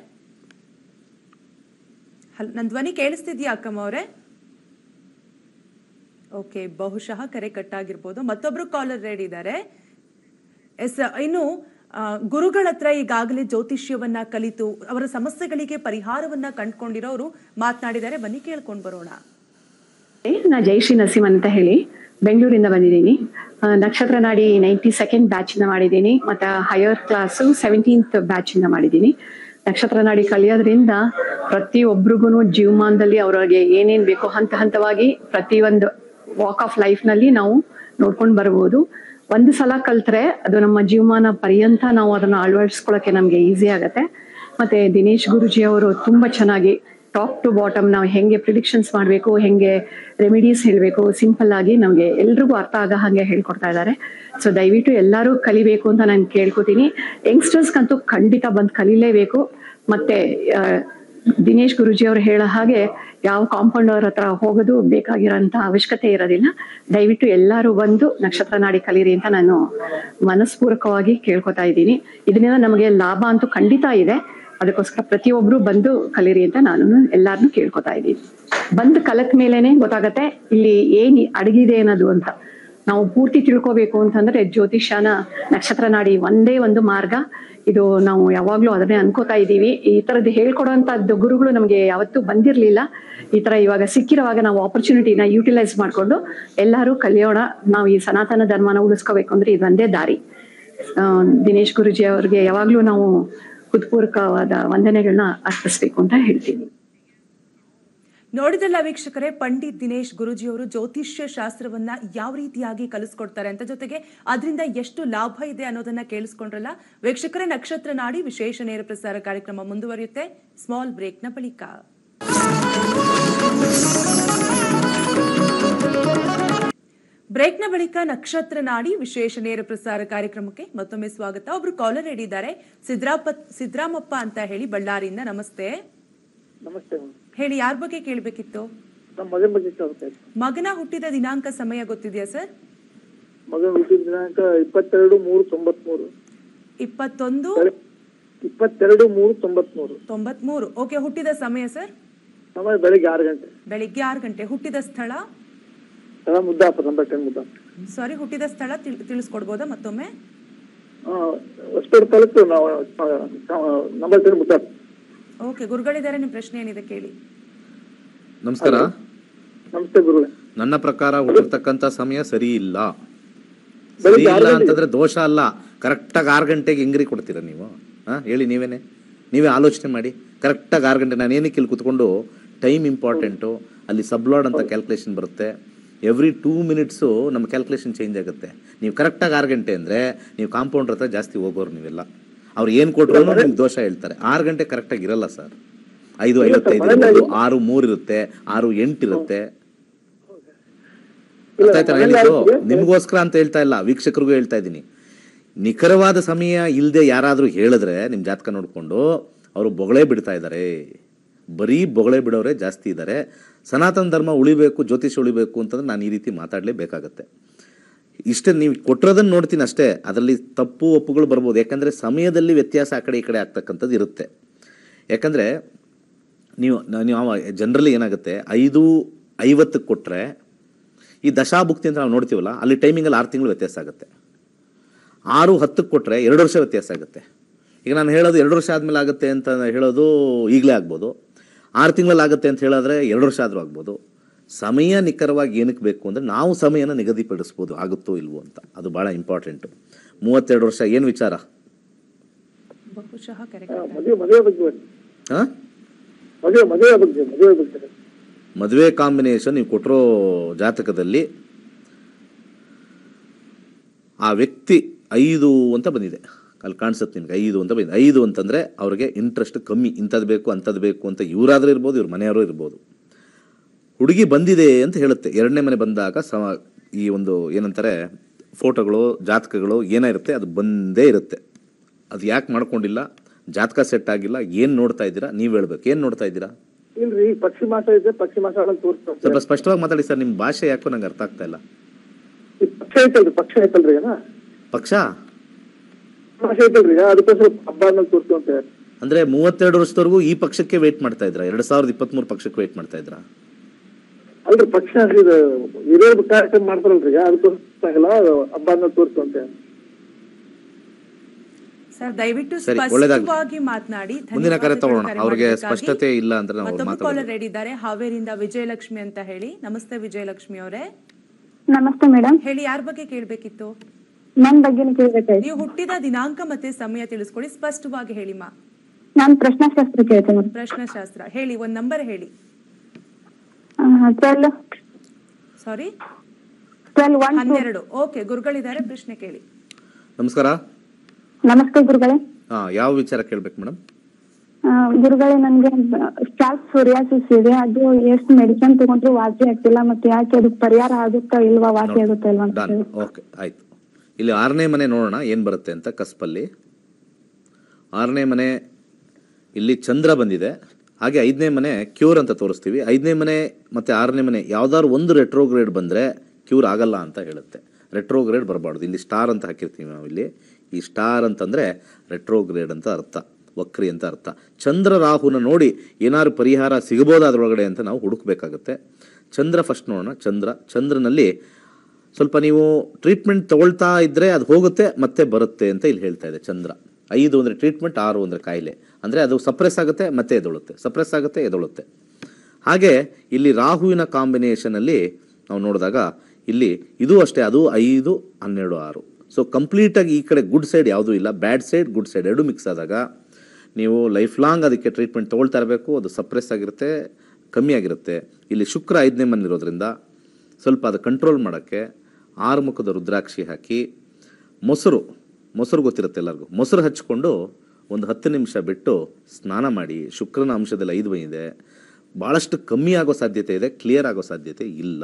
ಹಲ್ ನನ್ನ ಧ್ವನಿ ಕೇಳಿಸ್ತಿದ್ಯಾ ಅಕ್ಕಮ್ಮ ಅವರೇ ಓಕೆ ಬಹುಶಃ ಕರೆ ಕಟ್ಟಾಗಿರ್ಬೋದು ಮತ್ತೊಬ್ರು ಕಾಲರ್ ರೆಡಿ ಇದ್ದಾರೆ ಎಸ್ ಇನ್ನು ಆ, ಗುರುಗಳ ಹತ್ರ ಈಗಾಗಲೇ ಜ್ಯೋತಿಷ್ಯವನ್ನ ಕಲಿತು ಅವರ ಸಮಸ್ಯೆಗಳಿಗೆ ಪರಿಹಾರವನ್ನ ಕಂಡುಕೊಂಡಿರೋರು ಮಾತನಾಡಿದ್ದಾರೆ ಬನ್ನಿ ಕೇಳ್ಕೊಂಡು ಬರೋಣ ನಾ ಜಯಶ್ರೀ ನರಸಿಂಹನ್ ಅಂತ ಹೇಳಿ ಬೆಂಗಳೂರಿಂದ ಬಂದಿದ್ದೀನಿ ಆ, ನಕ್ಷತ್ರ ನಾಡಿ ನೈಂಟಿ ಸೆಕೆಂಡ್ ಬ್ಯಾಚ್ ಇಂದ ಮಾಡಿದ್ದೀನಿ ಮತ್ತೆ ಹೈಯರ್ ಕ್ಲಾಸು ಸೆವೆಂಟೀನ್ತ್ ಬ್ಯಾಚ್ ಇಂದ ಮಾಡಿದ್ದೀನಿ ನಕ್ಷತ್ರ ನಾಡಿ ಕಲಿಯೋದ್ರಿಂದ ಪ್ರತಿಯೊಬ್ಬರಿಗೂ ಜೀವಮಾನದಲ್ಲಿ ಅವರಿಗೆ ಏನೇನ್ ಬೇಕೋ ಹಂತ ಹಂತವಾಗಿ ಪ್ರತಿಯೊಂದು ವಾಕ್ ಆಫ್ ಲೈಫ್ನಲ್ಲಿ ನಾವು ನೋಡ್ಕೊಂಡು ಬರ್ಬೋದು ಒಂದು ಸಲ ಕಲ್ತ್ರೆ ಅದು ನಮ್ಮ ಜೀವಮಾನ ಪರ್ಯಂತ ನಾವು ಅದನ್ನ ಅಳವಡಿಸ್ಕೊಳ್ಳೋಕೆ ನಮಗೆ ಈಸಿ ಆಗತ್ತೆ ಮತ್ತೆ ದಿನೇಶ್ ಗುರುಜಿ ಅವರು ತುಂಬಾ ಚೆನ್ನಾಗಿ ಟಾಪ್ ಟು ಬಾಟಮ್ ನಾವು ಹೆಂಗೆ ಪ್ರಿಡಿಕ್ಷನ್ಸ್ ಮಾಡಬೇಕು ಹೆಂಗೆ ರೆಮಿಡೀಸ್ ಹೇಳಬೇಕು ಸಿಂಪಲ್ ಆಗಿ ನಮಗೆ ಎಲ್ರಿಗೂ ಅರ್ಥ ಆಗೋ ಹಾಗೆ ಹೇಳ್ಕೊಡ್ತಾ ಇದ್ದಾರೆ ಸೊ ದಯವಿಟ್ಟು ಎಲ್ಲರೂ ಕಲಿಬೇಕು ಅಂತ ನಾನು ಕೇಳ್ಕೊತೀನಿ ಯಂಗ್ಸ್ಟರ್ಸ್ಗಂತೂ ಖಂಡಿತ ಬಂದು ಕಲೀಲೇಬೇಕು ಮತ್ತೆ ಆ, ದಿನೇಶ್ ಗುರುಜಿ ಅವರು ಹೇಳೋ ಹಾಗೆ ಯಾವ ಕಾಂಪೌಂಡ್ ಅವ್ರ ಹತ್ರ ಹೋಗೋದು ಬೇಕಾಗಿರೋಂಥ ಅವಶ್ಯಕತೆ ಇರೋದಿಲ್ಲ ದಯವಿಟ್ಟು ಎಲ್ಲರೂ ಬಂದು ನಕ್ಷತ್ರ ನಾಡಿ ಕಲೀರಿ ಅಂತ ನಾನು ಮನಸ್ಪೂರ್ವಕವಾಗಿ ಕೇಳ್ಕೊತಾ ಇದ್ದೀನಿ ಇದರಿಂದ ನಮಗೆ ಲಾಭ ಅಂತೂ ಖಂಡಿತ ಇದೆ ಅದಕ್ಕೋಸ್ಕರ ಪ್ರತಿಯೊಬ್ರು ಬಂದು ಕಲೀರಿ ಅಂತ ನಾನು ಎಲ್ಲಾರನ್ನೂ ಕೇಳ್ಕೊತಾ ಇದ್ದೀನಿ ಬಂದು ಕಲತ್ ಮೇಲೇನೆ ಗೊತ್ತಾಗತ್ತೆ ಇಲ್ಲಿ ಏನ್ ಅಡಗಿದೆ ಅನ್ನೋದು ಅಂತ ನಾವು ಪೂರ್ತಿ ತಿಳ್ಕೋಬೇಕು ಅಂತಂದ್ರೆ ಜ್ಯೋತಿಷ್ಯನ ನಕ್ಷತ್ರ ನಾಡಿ ಒಂದೇ ಒಂದು ಮಾರ್ಗ ಇದು ನಾವು ಯಾವಾಗ್ಲೂ ಅದನ್ನೇ ಅನ್ಕೋತಾ ಇದ್ದೀವಿ ಈ ತರದ್ದು ಹೇಳ್ಕೊಡುವಂತದ್ದು ಗುರುಗಳು ನಮಗೆ ಯಾವತ್ತೂ ಬಂದಿರ್ಲಿಲ್ಲ ಈ ತರ ಇವಾಗ ಸಿಕ್ಕಿರುವಾಗ ನಾವು ಆಪರ್ಚುನಿಟಿನ ಯೂಟಿಲೈಸ್ ಮಾಡ್ಕೊಂಡು ಎಲ್ಲರೂ ಕಲಿಯೋಣ ನಾವು ಈ ಸನಾತನ ಧರ್ಮನ ಉಳಿಸ್ಕೋಬೇಕು ಅಂದ್ರೆ ಇದೊಂದೇ ದಾರಿ ಆ, ದಿನೇಶ್ ಗುರುಜಿ ಅವ್ರಿಗೆ ಯಾವಾಗ್ಲೂ ನಾವು ಹೃತ್ಪೂರ್ವಕವಾದ ವಂದನೆಗಳನ್ನ ಅರ್ಪಿಸ್ಬೇಕು ಅಂತ ಹೇಳ್ತೀನಿ ನೋಡಿದ್ರಲ್ಲ ವೀಕ್ಷಕರೇ ಪಂಡಿತ್ ದಿನೇಶ್ ಗುರುಜಿಯವರು ಜ್ಯೋತಿಷ್ಯ ಶಾಸ್ತ್ರವನ್ನ ಯಾವ ರೀತಿಯಾಗಿ ಕಲಿಸ್ಕೊಡ್ತಾರೆ ಅಂತ ಜೊತೆಗೆ ಅದರಿಂದ ಎಷ್ಟು ಲಾಭ ಇದೆ ಅನ್ನೋದನ್ನ ಕೇಳಿಸ್ಕೊಂಡ್ರಲ್ಲ ವೀಕ್ಷಕರೇ ನಕ್ಷತ್ರ ನಾಡಿ ವಿಶೇಷ ನೇರ ಪ್ರಸಾರ ಕಾರ್ಯಕ್ರಮ ಮುಂದುವರಿಯುತ್ತೆ ಸ್ಮಾಲ್ ಬ್ರೇಕ್ನ ಬಳಿಕ ಬ್ರೇಕ್ನ ಬಳಿಕ ನಕ್ಷತ್ರ ನಾಡಿ ವಿಶೇಷ ನೇರ ಪ್ರಸಾರ ಕಾರ್ಯಕ್ರಮಕ್ಕೆ ಮತ್ತೊಮ್ಮೆ ಸ್ವಾಗತ ಒಬ್ರು ಕಾಲರ್ ಹಿಡಿದ್ದಾರೆ ಸಿದ್ರಾಪ ಸಿದ್ರಾಮಪ್ಪ ಅಂತ ಹೇಳಿ ಬಳ್ಳಾರಿಯಿಂದ ನಮಸ್ತೆ ನಮಸ್ತೆ ಮ್ಯಾಮ್ ಹೇಳಿ ಯಾರ ಬಗ್ಗೆ ಕೇಳಬೇಕಿತ್ತು ನಮ್ಮ ಮಗನ ಬಗ್ಗೆ ಕೇಳ್ತಾ ಇದ್ದೆ ಮಗನ ಹುಟ್ಟಿದ ದಿನಾಂಕ ಸಮಯ ಗೊತ್ತಿದೆಯಾ ಸರ್ ಮಗನ ಹುಟ್ಟಿದ ದಿನಾಂಕ ಇಪ್ಪತ್ತೆರಡು ಮೂರು ತೊಂಬತ್ಮೂರು ಇಪ್ಪತ್ತೊಂದು ಇಪ್ಪತ್ತೆರಡು ಮೂರು ತೊಂಬತ್ಮೂರು ತೊಂಬತ್ಮೂರು ಓಕೆ ಹುಟ್ಟಿದ ಸಮಯ ಸರ್ ಸಮಯ ಬೆಳಿಗ್ಗೆ ಆರು ಗಂಟೆ ಬೆಳಿಗ್ಗೆ ಆರು ಗಂಟೆ ಹುಟ್ಟಿದ ಸ್ಥಳ ಸ್ಥಳ Muddapura number ten Muddapura sorry ಹುಟ್ಟಿದ ಸ್ಥಳ ತಿಳ್- ತಿಳಿಸ್ಕೊಡ್ಬೋದಾ ಮತ್ತೊಮ್ಮೆ ಹೊಸಪೇಟೆ ತಾಲೂಕು ನಾವು ನಂಬರ್ ಟೆನ್ ಮುದ್ದಾಪುರ ಓಕೆ ಗುರುಗಳಿದ್ದಾರೆ ನಿಮ್ಮ ಪ್ರಶ್ನೆ ಏನಿದೆ ಕೇಳಿ ನಮಸ್ಕಾರ ನಮಸ್ತೆ ಗುರುಗಳೇ ನನ್ನ ಪ್ರಕಾರ ಹುಟ್ಟಿರ್ತಕ್ಕಂಥ ಸಮಯ ಸರಿ ಇಲ್ಲ ಸರಿ ಇಲ್ಲ ಅಂತಂದ್ರೆ ದೋಷ ಅಲ್ಲ ಕರೆಕ್ಟಾಗಿ ಆರು ಗಂಟೆಗೆ ಹೆಂಗ್ರಿ ಕೊಡ್ತೀರಾ ನೀವು ಹಾ ಹೇಳಿ ನೀವೇನೆ ನೀವೇ ಆಲೋಚನೆ ಮಾಡಿ ಕರೆಕ್ಟಾಗಿ ಆರು ಗಂಟೆ ನಾನು ಏನಕ್ಕೆ ಇಲ್ಲಿ ಕುತ್ಕೊಂಡು ಟೈಮ್ ಇಂಪಾರ್ಟೆಂಟು ಅಲ್ಲಿ ಸಬ್ಲಾಡ್ ಅಂತ ಕ್ಯಾಲ್ಕುಲೇಷನ್ ಬರುತ್ತೆ ಎವ್ರಿ ಟೂ ಮಿನಿಟ್ಸು ನಮ್ಮ ಕ್ಯಾಲ್ಕುಲೇಷನ್ ಚೇಂಜ್ ಆಗುತ್ತೆ ನೀವು ಕರೆಕ್ಟಾಗಿ ಆರು ಗಂಟೆ ಅಂದರೆ ನೀವು ಕಾಂಪೌಂಡ್ರ್ ಹತ್ರ ಜಾಸ್ತಿ ಹೋಗೋರು ನೀವೆಲ್ಲ ಅವ್ರು ಏನು ಕೊಟ್ಟರು ನಿಮ್ಗೆ ದೋಷ ಹೇಳ್ತಾರೆ ಆರು ಗಂಟೆ ಕರೆಕ್ಟಾಗಿ ಇರಲ್ಲ ಸರ್ ಐದು ಐವತ್ತೈದು ಇರ್ಬೋದು ಆರು ಮೂರು ಇರುತ್ತೆ ಆರು ಎಂಟು ಇರುತ್ತೆ ಅರ್ಥ ಆಯ್ತಾ ನಾನು ಹೇಳಿದ್ದು ನಿಮಗೋಸ್ಕರ ಅಂತ ಹೇಳ್ತಾ ಇಲ್ಲ ವೀಕ್ಷಕರಿಗೂ ಹೇಳ್ತಾ ಇದ್ದೀನಿ ನಿಖರವಾದ ಸಮಯ ಇಲ್ಲದೆ ಯಾರಾದರೂ ಹೇಳಿದ್ರೆ ನಿಮ್ಮ ಜಾತಕ ನೋಡಿಕೊಂಡು ಅವರು ಬೊಗಳೆ ಬಿಡ್ತಾ ಇದ್ದಾರೆ ಬರೀ ಬೊಗಳೆ ಬಿಡೋರೆ ಜಾಸ್ತಿ ಇದ್ದಾರೆ ಸನಾತನ ಧರ್ಮ ಉಳಿಬೇಕು ಜ್ಯೋತಿಷ್ ಉಳಿಬೇಕು ಅಂತಂದ್ರೆ ನಾನು ಈ ರೀತಿ ಮಾತಾಡಲೇಬೇಕಾಗತ್ತೆ ಇಷ್ಟೇ ನೀವು ಕೊಟ್ಟಿರೋದನ್ನ ನೋಡ್ತೀನಿ ಅಷ್ಟೇ ಅದರಲ್ಲಿ ತಪ್ಪು ಒಪ್ಪುಗಳು ಬರ್ಬೋದು ಯಾಕಂದರೆ ಸಮಯದಲ್ಲಿ ವ್ಯತ್ಯಾಸ ಆ ಕಡೆ ಈ ಕಡೆ ಆಗ್ತಕ್ಕಂಥದ್ದು ಇರುತ್ತೆ ಯಾಕಂದರೆ ನೀವು ನ- ನೀವು ಜನರಲಿ ಏನಾಗುತ್ತೆ ಐದು ಐವತ್ತಕ್ಕೆ ಕೊಟ್ಟರೆ ಈ ದಶಾಭುಕ್ತಿ ಅಂತ ನಾವು ನೋಡ್ತೀವಲ್ಲ ಅಲ್ಲಿ ಟೈಮಿಂಗಲ್ಲಿ ಆರು ತಿಂಗಳು ವ್ಯತ್ಯಾಸ ಆಗುತ್ತೆ ಆರು ಹತ್ತಕ್ಕೆ ಕೊಟ್ಟರೆ ಎರಡು ವರ್ಷ ವ್ಯತ್ಯಾಸ ಆಗುತ್ತೆ ಈಗ ನಾನು ಹೇಳೋದು ಎರಡು ವರ್ಷ ಆದಮೇಲೆ ಆಗುತ್ತೆ ಅಂತ ಹೇಳೋದು ಈಗಲೇ ಆಗ್ಬೋದು ಆರು ತಿಂಗಳಲ್ಲಿ ಆಗುತ್ತೆ ಅಂತ ಹೇಳಿದ್ರೆ ಎರಡು ವರ್ಷ ಆದರೂ ಆಗ್ಬೋದು ಸಮಯ ನಿಖರವಾಗಿ ಏನಕ್ಕೆ ಬೇಕು ಅಂದರೆ ನಾವು ಸಮಯನ ನಿಗದಿಪಡಿಸ್ಬೋದು ಆಗುತ್ತೋ ಇಲ್ವೋ ಅಂತ ಅದು ಭಾಳ ಇಂಪಾರ್ಟೆಂಟು ಮೂವತ್ತೆರಡು ವರ್ಷ ಏನು ವಿಚಾರ ಬಹುಶಃ ಕರೆಕ್ಟ್ ಮದುವೆ ಮದುವೆ ಬಗ್ಗೆ ಬನ್ನಿ. ಹಾಂ ಮದುವೆ ಮದುವೆ ಬಗ್ಗೆ ಮದುವೆ ಬಗ್ಗೆ ಮದುವೆ ಕಾಂಬಿನೇಷನ್ ನೀವು ಕೊಟ್ಟಿರೋ ಜಾತಕದಲ್ಲಿ ಆ ವ್ಯಕ್ತಿ ಐದು ಅಂತ ಬಂದಿದೆ ಅಲ್ಲಿ ಕಾಣಿಸುತ್ತೆ ನಿಮ್ಗೆ ಐದು ಅಂತ ಬಂದಿದೆ ಐದು ಅಂತಂದರೆ ಅವ್ರಿಗೆ ಇಂಟ್ರೆಸ್ಟ್ ಕಮ್ಮಿ ಇಂಥದ್ದು ಬೇಕು ಅಂಥದ್ದು ಬೇಕು ಅಂತ ಇವರಾದ್ರೂ ಇರ್ಬೋದು ಇವ್ರ ಮನೆಯವರು ಇರ್ಬೋದು ಹುಡುಗಿ ಬಂದಿದೆ ಅಂತ ಹೇಳುತ್ತೆ ಎರಡನೇ ಮನೆ ಬಂದಾಗ ಸಮ ಈ ಒಂದು ಏನಂತಾರೆ ಫೋಟೋಗಳು ಜಾತಕಗಳು ಏನಿರುತ್ತೆ ಅದು ಬಂದೇ ಇರುತ್ತೆ ಅದು ಯಾಕೆ ಮಾಡ್ಕೊಂಡಿಲ್ಲ ಜಾತಕ ಸೆಟ್ ಆಗಿಲ್ಲ ಏನು ನೋಡ್ತಾ ಇದ್ದೀರಾ ನೀವು ಹೇಳ್ಬೇಕು ಏನು ನೋಡ್ತಾ ಇದ್ದೀರಾ ಇಲ್ರಿ ಪಕ್ಷಿ ಮಾಸ ಇದೆ ಪಕ್ಷಿ ಮಾಸ ಒಳಗೆ ತೋರಿಸ್ತಾರೆ ಸ್ವಲ್ಪ ಸ್ಪಷ್ಟವಾಗಿ ಮಾತಾಡಿ ಸರ್ ನಿಮ್ಮ ಭಾಷೆ ಯಾಕೋ ನಂಗೆ ಅರ್ಥ ಆಗ್ತಾ ಇಲ್ಲ ಈ ಪಕ್ಷ ಐತಲ್ರಿ ಪಕ್ಷ ಐತಲ್ರಿ ಈಗ ಪಕ್ಷ ಪಕ್ಷ ಐತಲ್ರಿ ಈಗ ಅದಕ್ಕೋಸ್ಕರ ಹಬ್ಬ ಆದ್ಮೇಲೆ ತೋರಿಸ್ಕೊಂತ ಅಂದ್ರೆ ಮೂವತ್ತೆರಡು ವರ್ಷದವರೆಗೂ ಈ ಪಕ್ಷಕ್ಕೆ ವೇಟ್ ಮಾಡ್ತಾ ಇದ್ರ ಎರಡ್ ಸಾವಿರದ ಇಪ್ಪತ್ಮೂರು ಪಕ್ಷಕ್ಕೆ ವೇಟ್ ಮಾಡ್ತಾ ಇದ್ರ ಅಲ್ರಿ ಪಕ್ಷ ಇದು ಹಿರಿಯರ ಕಾರ್ಯಕ್ರಮ ಮಾಡ್ತಾರಲ್ರಿ ಈಗ ಅದಕ್ಕೋಸ್ಕರ ಆಗಲ್ಲ ಹಬ್ಬ ಆದ್ಮೇಲೆ ತೋರಿಸ್ಕೊಂತ ಸರ್ ದಯವಿಟ್ಟು ಸರಿ, ಒಳ್ಳೆದಾಗ್ಲಿ. ಸ್ಪಷ್ಟವಾಗಿ ಮಾತನಾಡಿ ಮುಂದಿನ ಕರೆ ಧನ್ಯವಾದಗಳು ತಗೊಳ್ಳೋಣ. ಕರೆ ಅವ್ರಿಗೆ ಮಾಡಿದ್ದಕ್ಕಾಗಿ. ಸ್ಪಷ್ಟತೆ ಇಲ್ಲ ಅಂದ್ರೆ ನಾವು ಮತ್ತೊಬ್ಬ ಮಾತಾಡೋದು. ಕಾಲರ್ ರೆಡಿ ಇದ್ದಾರೆ ಹಾವೇರಿಯಿಂದ ವಿಜಯಲಕ್ಷ್ಮಿ ಅಂತ ಹೇಳಿ ನಮಸ್ತೆ ವಿಜಯಲಕ್ಷ್ಮಿ ಅವರೇ ನಮಸ್ತೆ ಮೇಡಮ್ ಹೇಳಿ ಯಾರ ಬಗ್ಗೆ ಕೇಳಬೇಕಿತ್ತು ನನ್ ಬಗ್ಗೆನೇ ಕೇಳ್ಬೇಕಾಯ್ತು ನೀವು ಹುಟ್ಟಿದ ದಿನಾಂಕ ಮತ್ತೆ ಸಮಯ ತಿಳಿಸ್ಕೊಡಿ ಸ್ಪಷ್ಟವಾಗಿ ಹೇಳಿ ಮಾ ನಾನ್ ಪ್ರಶ್ನಾಶಾಸ್ತ್ರ ಕೇಳ್ತೇನೆ ಮೇಡಮ್ ಪ್ರಶ್ನಶಾಸ್ತ್ರ ಹೇಳಿ ಒಂದ್ ನಂಬರ್ ಹೇಳಿ ಟ್ವೆಲ್ ಸಾರಿ ಟ್ವೆಲ್ ಒನ್ ಹನ್ನೆರಡು ಓಕೆ ಗುರುಗಳಿದ್ದಾರೆ ಪ್ರಶ್ನೆ ಕೇಳಿ ನಮಸ್ಕಾರ ನಮಸ್ತೆ ಗುರುಗಳೇ ಹಾಂ ಯಾವ ವಿಚಾರ ಕೇಳ್ಬೇಕು ಮೇಡಮ್ ಆ, ಗುರುಗಳೇ ನನ್ಗೆ ಸ್ಕ್ಯಾಲ್ಪ್ ಸೋರಿಯಾಸಿಸ್ ಇದೆ ಅದು ಎಷ್ಟು ಮೆಡಿಸಿನ್ ತಗೊಂಡ್ರು ವಾಸಿ ಆಗ್ತಿಲ್ಲ ಮತ್ತೆ ಯಾಕೆ ಅದಕ್ಕೆ ಪರಿಹಾರ ಆಗುತ್ತಾ ಇಲ್ವಾ ವಾಸಿ ಆಗುತ್ತಾ ಇಲ್ವಾ ಅಂತ ಡನ್ ಹೇಳಿ. ಓಕೆ ಆಯಿತು ಇಲ್ಲಿ ಆರನೇ ಮನೆ ನೋಡೋಣ ಏನು ಬರುತ್ತೆ ಅಂತ ಕಸ್ಪಲ್ಲಿ ಆರನೇ ಮನೆ ಇಲ್ಲಿ ಚಂದ್ರ ಬಂದಿದೆ ಹಾಗೆ ಐದನೇ ಮನೆ ಕ್ಯೂರ್ ಅಂತ ತೋರಿಸ್ತೀವಿ ಐದನೇ ಮನೆ ಮತ್ತು ಆರನೇ ಮನೆ ಯಾವ್ದಾದ್ರು ಒಂದು ರೆಟ್ರೋಗ್ರೇಡ್ ಬಂದರೆ ಕ್ಯೂರ್ ಆಗಲ್ಲ ಅಂತ ಹೇಳುತ್ತೆ ರೆಟ್ರೋಗ್ರೇಡ್ ಬರಬಾರ್ದು ಇಲ್ಲಿ ಸ್ಟಾರ್ ಅಂತ ಹಾಕಿರ್ತೀವಿ ನಾವು ಇಲ್ಲಿ ಈ ಸ್ಟಾರ್ ಅಂತಂದರೆ ರೆಟ್ರೋಗ್ರೇಡ್ ಅಂತ ಅರ್ಥ ವಕ್ರಿ ಅಂತ ಅರ್ಥ ಚಂದ್ರ ರಾಹುನ ನೋಡಿ ಏನಾದ್ರು ಪರಿಹಾರ ಸಿಗಬೋದಾ ಅದರೊಳಗಡೆ ಅಂತ ನಾವು ಹುಡುಕ್ಬೇಕಾಗತ್ತೆ ಚಂದ್ರ ಫಸ್ಟ್ ನೋಡೋಣ ಚಂದ್ರ ಚಂದ್ರನಲ್ಲಿ ಸ್ವಲ್ಪ ನೀವು ಟ್ರೀಟ್ಮೆಂಟ್ ತಗೊಳ್ತಾ ಇದ್ದರೆ ಅದು ಹೋಗುತ್ತೆ ಮತ್ತೆ ಬರುತ್ತೆ ಅಂತ ಇಲ್ಲಿ ಹೇಳ್ತಾ ಇದೆ ಚಂದ್ರ ಐದು ಅಂದರೆ ಟ್ರೀಟ್ಮೆಂಟ್ ಆರು ಅಂದರೆ ಕಾಯಿಲೆ ಅಂದರೆ ಅದು ಸಪ್ರೆಸ್ ಆಗುತ್ತೆ ಮತ್ತೆ ಎದೊಳುತ್ತೆ ಸಪ್ರೆಸ್ ಆಗುತ್ತೆ ಎದೊಳುತ್ತೆ ಹಾಗೆ ಇಲ್ಲಿ ರಾಹುವಿನ ಕಾಂಬಿನೇಷನಲ್ಲಿ ನಾವು ನೋಡಿದಾಗ ಇಲ್ಲಿ ಇದು ಅಷ್ಟೇ ಅದು ಐದು ಹನ್ನೆರಡು ಆರು ಸೊ ಕಂಪ್ಲೀಟಾಗಿ ಈ ಕಡೆ ಗುಡ್ ಸೈಡ್ ಯಾವುದೂ ಇಲ್ಲ ಬ್ಯಾಡ್ ಸೈಡ್ ಗುಡ್ ಸೈಡ್ ಎರಡು ಮಿಕ್ಸ್ ಆದಾಗ ನೀವು ಲೈಫ್ ಲಾಂಗ್ ಅದಕ್ಕೆ ಟ್ರೀಟ್ಮೆಂಟ್ ತೊಗೊಳ್ತಾ ಇರಬೇಕು ಅದು ಸಪ್ರೆಸ್ ಆಗಿರುತ್ತೆ ಕಮ್ಮಿ ಆಗಿರುತ್ತೆ ಇಲ್ಲಿ ಶುಕ್ರ ಐದನೇ ಮನೇಲಿರೋದ್ರಿಂದ ಸ್ವಲ್ಪ ಅದು ಕಂಟ್ರೋಲ್ ಮಾಡೋಕ್ಕೆ ಆರು ಮುಖದ ರುದ್ರಾಕ್ಷಿ ಹಾಕಿ ಮೊಸರು ಮೊಸರು ಗೊತ್ತಿರುತ್ತೆ ಎಲ್ಲರಿಗೂ ಮೊಸರು ಹಚ್ಕೊಂಡು ಒಂದು ಹತ್ತು ನಿಮಿಷ ಬಿಟ್ಟು ಸ್ನಾನ ಮಾಡಿ ಶುಕ್ರನ ಅಂಶದಲ್ಲಿ ಐದು ಬಂದಿದೆ ಭಾಳಷ್ಟು ಕಮ್ಮಿ ಆಗೋ ಸಾಧ್ಯತೆ ಇದೆ ಕ್ಲಿಯರ್ ಆಗೋ ಸಾಧ್ಯತೆ ಇಲ್ಲ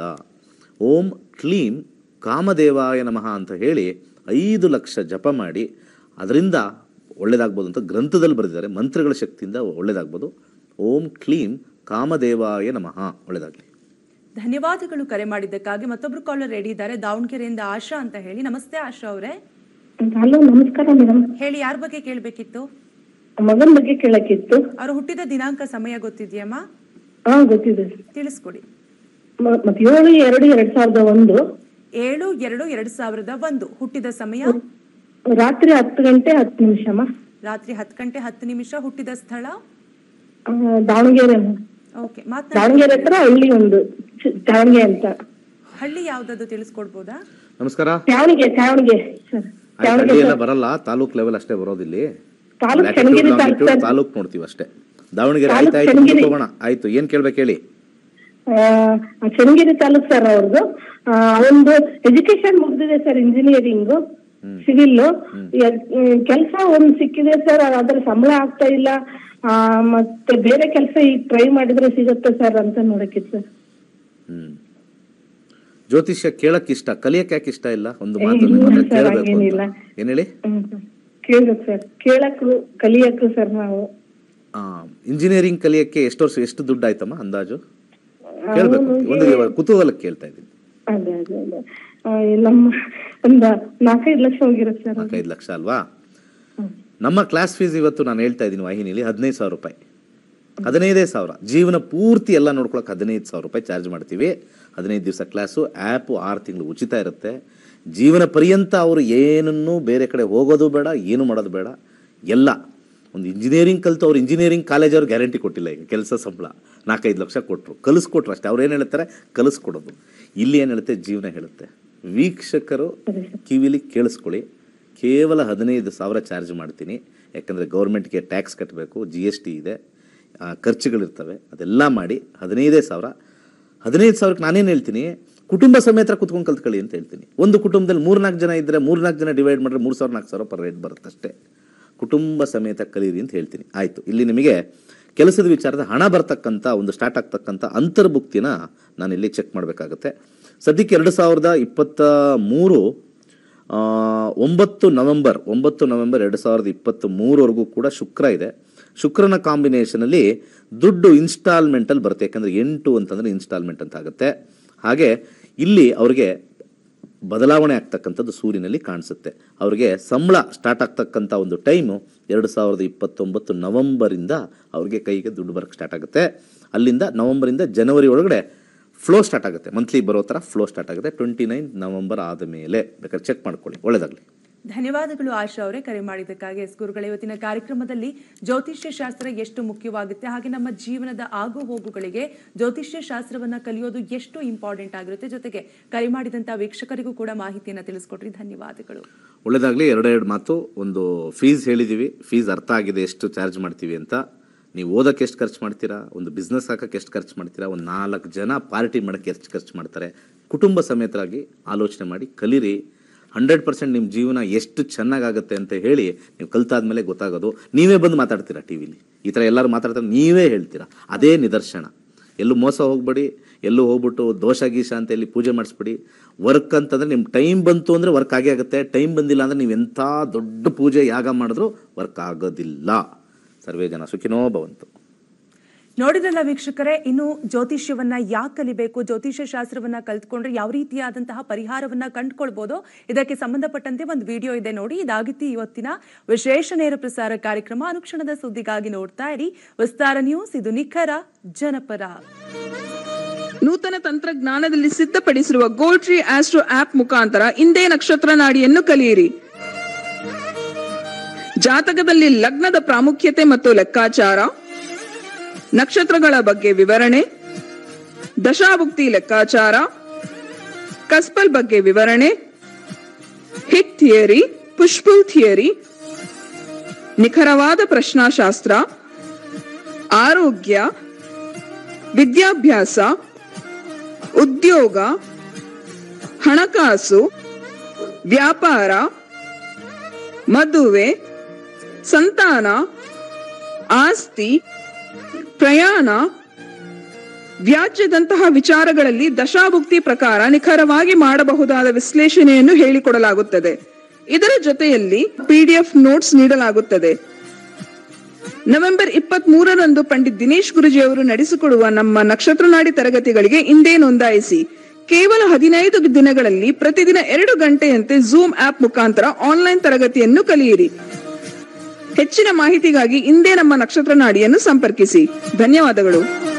ಓಂ ಕ್ಲೀಂ ಕಾಮದೇವಾಯ ನಮಃ ಅಂತ ಹೇಳಿ ಐದು ಲಕ್ಷ ಜಪ ಮಾಡಿ ಅದರಿಂದ ಒಳ್ಳೇದಾಗ್ಬೋದು ಅಂತ ಗ್ರಂಥದಲ್ಲಿ ಬರೆದಿದ್ದಾರೆ ಮಂತ್ರಗಳ ಶಕ್ತಿಯಿಂದ ಒಳ್ಳೇದಾಗ್ಬೋದು ಓಂ ಕ್ಲೀಂ ಕಾಮದೇವಾಯ ನಮಃ ಒಳ್ಳೇದಾಗಲಿ ಧನ್ಯವಾದಗಳು ಕರೆ ಮಾಡಿದ್ದಕ್ಕಾಗಿ ಮತ್ತೊಬ್ರು ಕಾಲರ್ ರೆಡಿ ಇದ್ದಾರೆ ದಾವಣಗೆರೆಯಿಂದ ಆಶಾ ಅಂತ ಹೇಳಿ ನಮಸ್ತೆ ಆಶಾ ಅವರೇ ಹಲೋ ನಮಸ್ಕಾರ ಮೇಡಮ್ ಹೇಳಿ ಯಾರ ಬಗ್ಗೆ ಕೇಳಬೇಕಿತ್ತು ಮಗನ ಬಗ್ಗೆ ಕೇಳಕ್ಕಿತ್ತು ಅವರು ಹುಟ್ಟಿದ ದಿನಾಂಕ ಸಮಯ ಗೊತ್ತಿದೆಯಮ್ಮ ಹಾ ಗೊತ್ತಿದೆ ತಿಳಿಸ್ಕೊಡಿ ಮ- ಮತ್ತ್ ಏಳು ಎರಡು ಎರಡ್ ಸಾವಿರದ ಒಂದು ಏಳು ಎರಡು ಎರಡ್ ಸಾವಿರದ ಒಂದು ಹುಟ್ಟಿದ ಸಮಯ ರಾತ್ರಿ ಹತ್ತು ಗಂಟೆ ಹತ್ತು ನಿಮಿಷಮ್ಮ ರಾತ್ರಿ ಹತ್ತು ಗಂಟೆ ಹತ್ತು ನಿಮಿಷ ಹುಟ್ಟಿದ ಸ್ಥಳ ಆ, ದಾವಣಗೆರೆ ಓಕೆ ಮಾತನಾಡಿ ದಾವಣಗೆರೆ ಹತ್ರ ಹಳ್ಳಿ ಒಂದು ಚ- ತ್ಯಾವಣಿಗೆ ಅಂತ ಹಳ್ಳಿ ಯಾವ್ದದ್ದು ತಿಳಿಸ್ಕೊಡ್ಬೋದಾ ನಮಸ್ಕಾರ ತ್ಯಾವಣಿಗೆ ತ್ಯಾವಣಿಗೆ ಸರ್ ಆಯ್ತು, ಹಳ್ಳಿ ಎಲ್ಲ ಬರಲ್ಲ ತಾಲೂಕ್ ಲೆವೆಲ್ ಅಷ್ಟೇ ಬರೋದಿಲ್ಲಿ taluk Latitude, Channagiri taluk longitude sir. Taluk ನೋಡ್ತೀವಿ ಅಷ್ಟೇ ದಾವಣಗೆರೆ ತಾಲೂಕ್ ಆಯ್ತು ಆಯ್ತು ಚನ್ನಗಿರಿ. ಮುಂದಕ್ಕೆ ಹೋಗೋಣ ಆಯ್ತು ಏನ್ ಕೇಳ್ಬೇಕು ಹೇಳಿ ಆ, ಚನ್ನಗಿರಿ ತಾಲೂಕ್ ಸರ್ ಅವ್ರದ್ದು ಒಂದು ಎಜುಕೇಶನ್ ಮುಗ್ದಿದೆ ಸರ್ ಇಂಜಿನಿಯರಿಂಗ್ ಸಿವಿಲ್ ಕೆಲಸ ಒಂದ್ ಸಿಕ್ಕಿದೆ ಸರ್ ಅದ್ರ ಸಂಬಳ ಆಗ್ತಾ ಇಲ್ಲ ಆ, ಮತ್ತೆ ಬೇರೆ ಕೆಲಸ ಈಗ ಟ್ರೈ ಮಾಡಿದ್ರೆ ಸಿಗುತ್ತೆ ಸರ್ ಅಂತ ನೋಡಕ್ಕಿತ್ತು ಸರ್ ಹ್ಮ್ ಜ್ಯೋತಿಷ್ಯ ಕೇಳಕ್ ಇಷ್ಟ ಕಲಿಯಕ್ ಯಾಕೆ ಇಷ್ಟ ಇಲ್ಲ ಒಂದು ಏ, ಮಾತು ಇಲ್ಲ ನಿಮ್ಮ ಹತ್ರ ಸರ್, ಕೇಳ್ಬೇಕು ಹಂಗೇನಿಲ್ಲ. ಅಂತ ಏನ್ ಹೇಳಿ ಹ್ಮ್ ಸರ್. ಕೇಳ್ಬೇಕು ಸರ್ ಕೇಳಕ್ಕು ಕಲಿಯಕ್ಕೂ ಸರ್ ನಾವು ಇಂಜಿನಿಯರಿಂಗ್ ಕಲಿಯಕ್ಕೆ ಎಷ್ಟು ವರ್ಷ ಎಷ್ಟು ದುಡ್ಡು ಆಯ್ತಮ್ಮ ಅಂದಾಜು ಕೇಳ್ಬೇಕು ಒಂದು ಕುತೂಹಲಕ್ಕೆ ಕೇಳ್ತಾ ಇದ್ದೀನಿ ಅದೇ ಅದೇ ಅದೇ ಆ, ನಮ್ಮ ಒಂದ ನಾಲ್ಕೈದು ಲಕ್ಷ ಹೋಗಿರುತ್ತೆ ಸರ್ ನಾಲ್ಕೈದು ಲಕ್ಷ ಅಲ್ವಾ ನಮ್ಮ ಕ್ಲಾಸ್ ಫೀಸ್ ಇವತ್ತು ನಾನು ಹೇಳ್ತಾ ಇದ್ದೀನಿ ವಾಹಿನಿಲಿ ಹದಿನೈದು ಸಾವಿರ ರೂಪಾಯಿ ಹದಿನೈದೇ ಸಾವಿರ ಜೀವನ ಪೂರ್ತಿ ಎಲ್ಲ ನೋಡ್ಕೊಳಕ್ಕೆ ಹದಿನೈದು ಸಾವಿರ ರೂಪಾಯಿ ಚಾರ್ಜ್ ಮಾಡ್ತೀವಿ ಹದಿನೈದು ದಿವಸ ಕ್ಲಾಸು ಆ್ಯಪು ಆರು ತಿಂಗಳು ಉಚಿತ ಇರುತ್ತೆ ಜೀವನ ಪರ್ಯಂತ ಅವರು ಏನನ್ನೂ ಬೇರೆ ಕಡೆ ಹೋಗೋದು ಬೇಡ ಏನು ಮಾಡೋದು ಬೇಡ ಎಲ್ಲ ಒಂದು ಇಂಜಿನಿಯರಿಂಗ್ ಕಲಿತು ಅವ್ರು ಇಂಜಿನಿಯರಿಂಗ್ ಕಾಲೇಜ್ ಅವ್ರು ಗ್ಯಾರಂಟಿ ಕೊಟ್ಟಿಲ್ಲ ಈಗ ಕೆಲಸ ಸಂಬಳ ನಾಲ್ಕೈದು ಲಕ್ಷ ಕೊಟ್ಟರು ಕಲಿಸ್ಕೊಟ್ರು ಅಷ್ಟೇ ಅವ್ರು ಏನು ಹೇಳ್ತಾರೆ ಕಲಿಸ್ಕೊಡೋದು ಇಲ್ಲಿ ಏನು ಹೇಳುತ್ತೆ ಜೀವನ ಹೇಳುತ್ತೆ ವೀಕ್ಷಕರು ಕಿವಿಲಿ ಕೇಳಿಸ್ಕೊಳ್ಳಿ ಕೇವಲ ಹದಿನೈದು ಸಾವಿರ ಚಾರ್ಜ್ ಮಾಡ್ತೀನಿ ಯಾಕಂದರೆ ಗೌರ್ಮೆಂಟ್ಗೆ ಟ್ಯಾಕ್ಸ್ ಕಟ್ಟಬೇಕು ಜಿ ಎಸ್ ಟಿ ಇದೆ ಆ, ಖರ್ಚುಗಳಿರ್ತವೆ ಅದೆಲ್ಲ ಮಾಡಿ ಹದಿನೈದೇ ಸಾವಿರ ಹದಿನೈದು ಸಾವಿರಕ್ಕೆ ನಾನೇನು ಹೇಳ್ತೀನಿ ಕುಟುಂಬ ಸಮೇತ ಕುತ್ಕೊಂಡು ಕಲ್ತ್ಕೊಳ್ಳಿ ಅಂತ ಹೇಳ್ತೀನಿ ಒಂದು ಕುಟುಂಬದಲ್ಲಿ ಮೂರ್ನಾಲ್ಕು ಜನ ಇದ್ದರೆ ಮೂರ್ನಾಲ್ಕು ಜನ ಡಿವೈಡ್ ಮಾಡಿದ್ರೆ ಮೂರು ಸಾವಿರ ನಾಲ್ಕು ಸಾವಿರ ಪರ್ ರೇಟ್ ಬರುತ್ತೆ ಅಷ್ಟೇ ಕುಟುಂಬ ಸಮೇತ ಕಲೀರಿ ಅಂತ ಹೇಳ್ತೀನಿ ಆಯಿತು ಇಲ್ಲಿ ನಿಮಗೆ ಕೆಲಸದ ವಿಚಾರದ ಹಣ ಬರ್ತಕ್ಕಂಥ ಒಂದು ಸ್ಟಾರ್ಟ್ ಆಗ್ತಕ್ಕಂಥ ಅಂತರ್ಭುಕ್ತಿನ ನಾನು ಇಲ್ಲಿ ಚೆಕ್ ಮಾಡಬೇಕಾಗತ್ತೆ ಸದ್ಯಕ್ಕೆ ಎರಡು ಸಾವಿರದ ಇಪ್ಪತ್ತ ಮೂರು ಆ, ಒಂಬತ್ತು ನವೆಂಬರ್ ಒಂಬತ್ತು ನವೆಂಬರ್ ಎರಡು ಸಾವಿರದ ಇಪ್ಪತ್ತ್ ಮೂರವರೆಗೂ ಕೂಡ ಶುಕ್ರ ಇದೆ ಶುಕ್ರನ ಕಾಂಬಿನೇಷನಲ್ಲಿ ದುಡ್ಡು ಇನ್ಸ್ಟಾಲ್ಮೆಂಟಲ್ಲಿ ಬರುತ್ತೆ ಯಾಕಂದರೆ ಎಂಟು ಅಂತಂದರೆ ಇನ್ಸ್ಟಾಲ್ಮೆಂಟ್ ಅಂತ ಆಗುತ್ತೆ ಹಾಗೆ ಇಲ್ಲಿ ಅವ್ರಿಗೆ ಬದಲಾವಣೆ ಆಗ್ತಕ್ಕಂಥದ್ದು ಸೂರ್ಯನಲ್ಲಿ ಕಾಣಿಸುತ್ತೆ ಅವ್ರಿಗೆ ಸಂಬಳ ಸ್ಟಾರ್ಟ್ ಆಗ್ತಕ್ಕಂಥ ಒಂದು ಟೈಮು ಎರಡು ಸಾವಿರದ ಇಪ್ಪತ್ತೊಂಬತ್ತು ನವಂಬರಿಂದ ಅವ್ರಿಗೆ ಕೈಗೆ ದುಡ್ಡು ಬರೋಕ್ಕೆ ಸ್ಟಾರ್ಟ್ ಆಗುತ್ತೆ ಅಲ್ಲಿಂದ ನವಂಬರಿಂದ ಜನವರಿ ಒಳಗಡೆ ಫ್ಲೋ ಸ್ಟಾರ್ಟ್ ಆಗುತ್ತೆ ಮಂತ್ಲಿ ಬರೋ ಥರ ಫ್ಲೋ ಸ್ಟಾರ್ಟ್ ಆಗುತ್ತೆ ಟ್ವೆಂಟಿ ನೈನ್ ನವಂಬರ್ ಆದ ಮೇಲೆ ಬೇಕಾದ್ರೆ ಚೆಕ್ ಮಾಡ್ಕೊಳ್ಳಿ ಒಳ್ಳೇದಾಗಲಿ ಧನ್ಯವಾದಗಳು ಆಶಾ ಅವರೇ ಕರೆ ಮಾಡಿದ್ದಕ್ಕಾಗಿ ಎಸ್ ಗುರುಗಳ ಇವತ್ತಿನ ಕಾರ್ಯಕ್ರಮದಲ್ಲಿ ಜ್ಯೋತಿಷ್ಯ ಶಾಸ್ತ್ರ ಎಷ್ಟು ಮುಖ್ಯವಾಗುತ್ತೆ ಹಾಗೆ ನಮ್ಮ ಜೀವನದ ಆಗು ಹೋಗುಗಳಿಗೆ ಜ್ಯೋತಿಷ್ಯ ಶಾಸ್ತ್ರವನ್ನ ಕಲಿಯೋದು ಎಷ್ಟು ಇಂಪಾರ್ಟೆಂಟ್ ಆಗಿರುತ್ತೆ ಜೊತೆಗೆ ಕರೆ ಮಾಡಿದಂತ ವೀಕ್ಷಕರಿಗೂ ಕೂಡ ಮಾಹಿತಿಯನ್ನ ತಿಳಿಸ್ಕೊಟ್ರಿ ಧನ್ಯವಾದಗಳು ಒಳ್ಳೇದಾಗಲಿ ಎರಡೆರಡು ಮಾತು ಒಂದು ಫೀಸ್ ಹೇಳಿದ್ದೀವಿ ಫೀಸ್ ಅರ್ಥ ಆಗಿದೆ ಎಷ್ಟು ಚಾರ್ಜ್ ಮಾಡ್ತೀವಿ ಅಂತ ನೀವು ಓದೋಕ್ಕೆ ಎಷ್ಟು ಖರ್ಚು ಮಾಡ್ತೀರಾ ಒಂದು ಬಿಸ್ನೆಸ್ ಹಾಕಕ್ಕೆ ಎಷ್ಟು ಖರ್ಚು ಮಾಡ್ತೀರಾ ಒಂದು ನಾಲ್ಕು ಜನ ಪಾರ್ಟಿ ಮಾಡೋಕ್ಕೆ ಎಷ್ಟು ಖರ್ಚು ಮಾಡ್ತಾರೆ ಕುಟುಂಬ ಸಮೇತರಾಗಿ ಆಲೋಚನೆ ಮಾಡಿ ಕಲೀರಿ ಹಂಡ್ರೆಡ್ ಪರ್ಸೆಂಟ್ ನಿಮ್ಮ ಜೀವನ ಎಷ್ಟು ಚೆನ್ನಾಗಾಗುತ್ತೆ ಅಂತ ಹೇಳಿ ನೀವು ಕಲ್ತಾದ್ಮೇಲೆ ಗೊತ್ತಾಗೋದು ನೀವೇ ಬಂದು ಮಾತಾಡ್ತೀರಾ ಟಿ ವಿಲಿ ಈ ಥರ ಎಲ್ಲರೂ ಮಾತಾಡ್ತಾರೆ ನೀವೇ ಹೇಳ್ತೀರಾ ಅದೇ ನಿದರ್ಶನ ಎಲ್ಲೂ ಮೋಸ ಹೋಗ್ಬೇಡಿ ಎಲ್ಲೂ ಹೋಗ್ಬಿಟ್ಟು ದೋಷ ಗೀಶ ಅಂತ ಹೇಳಿ ಪೂಜೆ ಮಾಡಿಸ್ಬಿಡಿ ವರ್ಕ್ ಅಂತಂದರೆ ನಿಮ್ಮ ಟೈಮ್ ಬಂತು ಅಂದರೆ ವರ್ಕ್ ಆಗೇ ಆಗುತ್ತೆ ಟೈಮ್ ಬಂದಿಲ್ಲ ಅಂದರೆ ನೀವು ಎಂಥ ದೊಡ್ಡ ಪೂಜೆ ಯಾಗ ಮಾಡಿದ್ರೂ ವರ್ಕ್ ಆಗೋದಿಲ್ಲ ಸರ್ವೇ ಜನ ಸುಖಿನೋ ಭವಂತು ನೋಡಿದ್ರಲ್ಲ ವೀಕ್ಷಕರೇ ಇನ್ನು ಜ್ಯೋತಿಷ್ಯವನ್ನ ಯಾಕೆ ಕಲಿಬೇಕು ಜ್ಯೋತಿಷ್ಯ ಶಾಸ್ತ್ರವನ್ನ ಕಲ್ತ್ಕೊಂಡ್ರೆ ಯಾವ ರೀತಿಯಾದಂತಹ ಪರಿಹಾರವನ್ನ ಕಂಡುಕೊಳ್ಬಹುದು ಇದಕ್ಕೆ ಸಂಬಂಧಪಟ್ಟಂತೆ ಒಂದು ವಿಡಿಯೋ ಇದೆ ನೋಡಿ ಇದಾಗಿತ್ತು ಇವತ್ತಿನ ವಿಶೇಷ ನೇರ ಪ್ರಸಾರ ಕಾರ್ಯಕ್ರಮ ಅನುಕ್ಷಣದ ಸುದ್ದಿಗಾಗಿ ನೋಡ್ತಾ ಇರಿ ವಿಸ್ತಾರ ನ್ಯೂಸ್ ಇದು ನಿಖರ ಜನಪರ ನೂತನ ತಂತ್ರಜ್ಞಾನದಲ್ಲಿ ಸಿದ್ಧಪಡಿಸಿರುವ ಗೋಲ್ಟ್ರಿ ಆಸ್ಟ್ರೋ ಆಪ್ ಮುಖಾಂತರ ಇಂದೇ ನಕ್ಷತ್ರ ನಾಡಿಯನ್ನು ಕಲಿಯಿರಿ ಜಾತಕದಲ್ಲಿ ಲಗ್ನದ ಪ್ರಾಮುಖ್ಯತೆ ಮತ್ತು ಲೆಕ್ಕಾಚಾರ ನಕ್ಷತ್ರಗಳ ಬಗ್ಗೆ ವಿವರಣೆ ದಶಾಭುಕ್ತಿ ಲೆಕ್ಕಾಚಾರ ಕಸ್ಪಲ್ ಬಗ್ಗೆ ವಿವರಣೆ ಹಿಟ್ ಥಿಯರಿ ಪುಷ್ಪುಲ್ ಥಿಯರಿ ನಿಖರವಾದ ಪ್ರಶ್ನಾಶಾಸ್ತ್ರ ಆರೋಗ್ಯ ವಿದ್ಯಾಭ್ಯಾಸ ಉದ್ಯೋಗ ಹಣಕಾಸು ವ್ಯಾಪಾರ ಮದುವೆ ಸಂತಾನ ಆಸ್ತಿ ಪ್ರಯಾಣ ವ್ಯಾಜ್ಯದಂತಹ ವಿಚಾರಗಳಲ್ಲಿ ದಶಾಭುಕ್ತಿ ಪ್ರಕಾರ ನಿಖರವಾಗಿ ಮಾಡಬಹುದಾದ ವಿಶ್ಲೇಷಣೆಯನ್ನು ಹೇಳಿಕೊಡಲಾಗುತ್ತದೆ ಇದರ ಜೊತೆಯಲ್ಲಿ ಪಿಡಿಎಫ್ ನೋಟ್ಸ್ ನೀಡಲಾಗುತ್ತದೆ ನವೆಂಬರ್ ಇಪ್ಪತ್ತ್ ಮೂರರಂದು ಪಂಡಿತ್ ದಿನೇಶ್ ಗುರುಜಿ ಅವರು ನಡೆಸಿಕೊಡುವ ನಮ್ಮ ನಕ್ಷತ್ರ ನಾಡಿ ತರಗತಿಗಳಿಗೆ ಇಂದೇ ನೋಂದಾಯಿಸಿ ಕೇವಲ ಹದಿನೈದು ದಿನಗಳಲ್ಲಿ ಪ್ರತಿದಿನ ಎರಡು ಗಂಟೆಯಂತೆ ಝೂಮ್ ಆಪ್ ಮುಖಾಂತರ ಆನ್ಲೈನ್ ತರಗತಿಯನ್ನು ಕಲಿಯಿರಿ ಹೆಚ್ಚಿನ ಮಾಹಿತಿಗಾಗಿ ಇಂದೇ ನಮ್ಮ ನಕ್ಷತ್ರ ನಾಡಿಯನ್ನು ಸಂಪರ್ಕಿಸಿ ಧನ್ಯವಾದಗಳು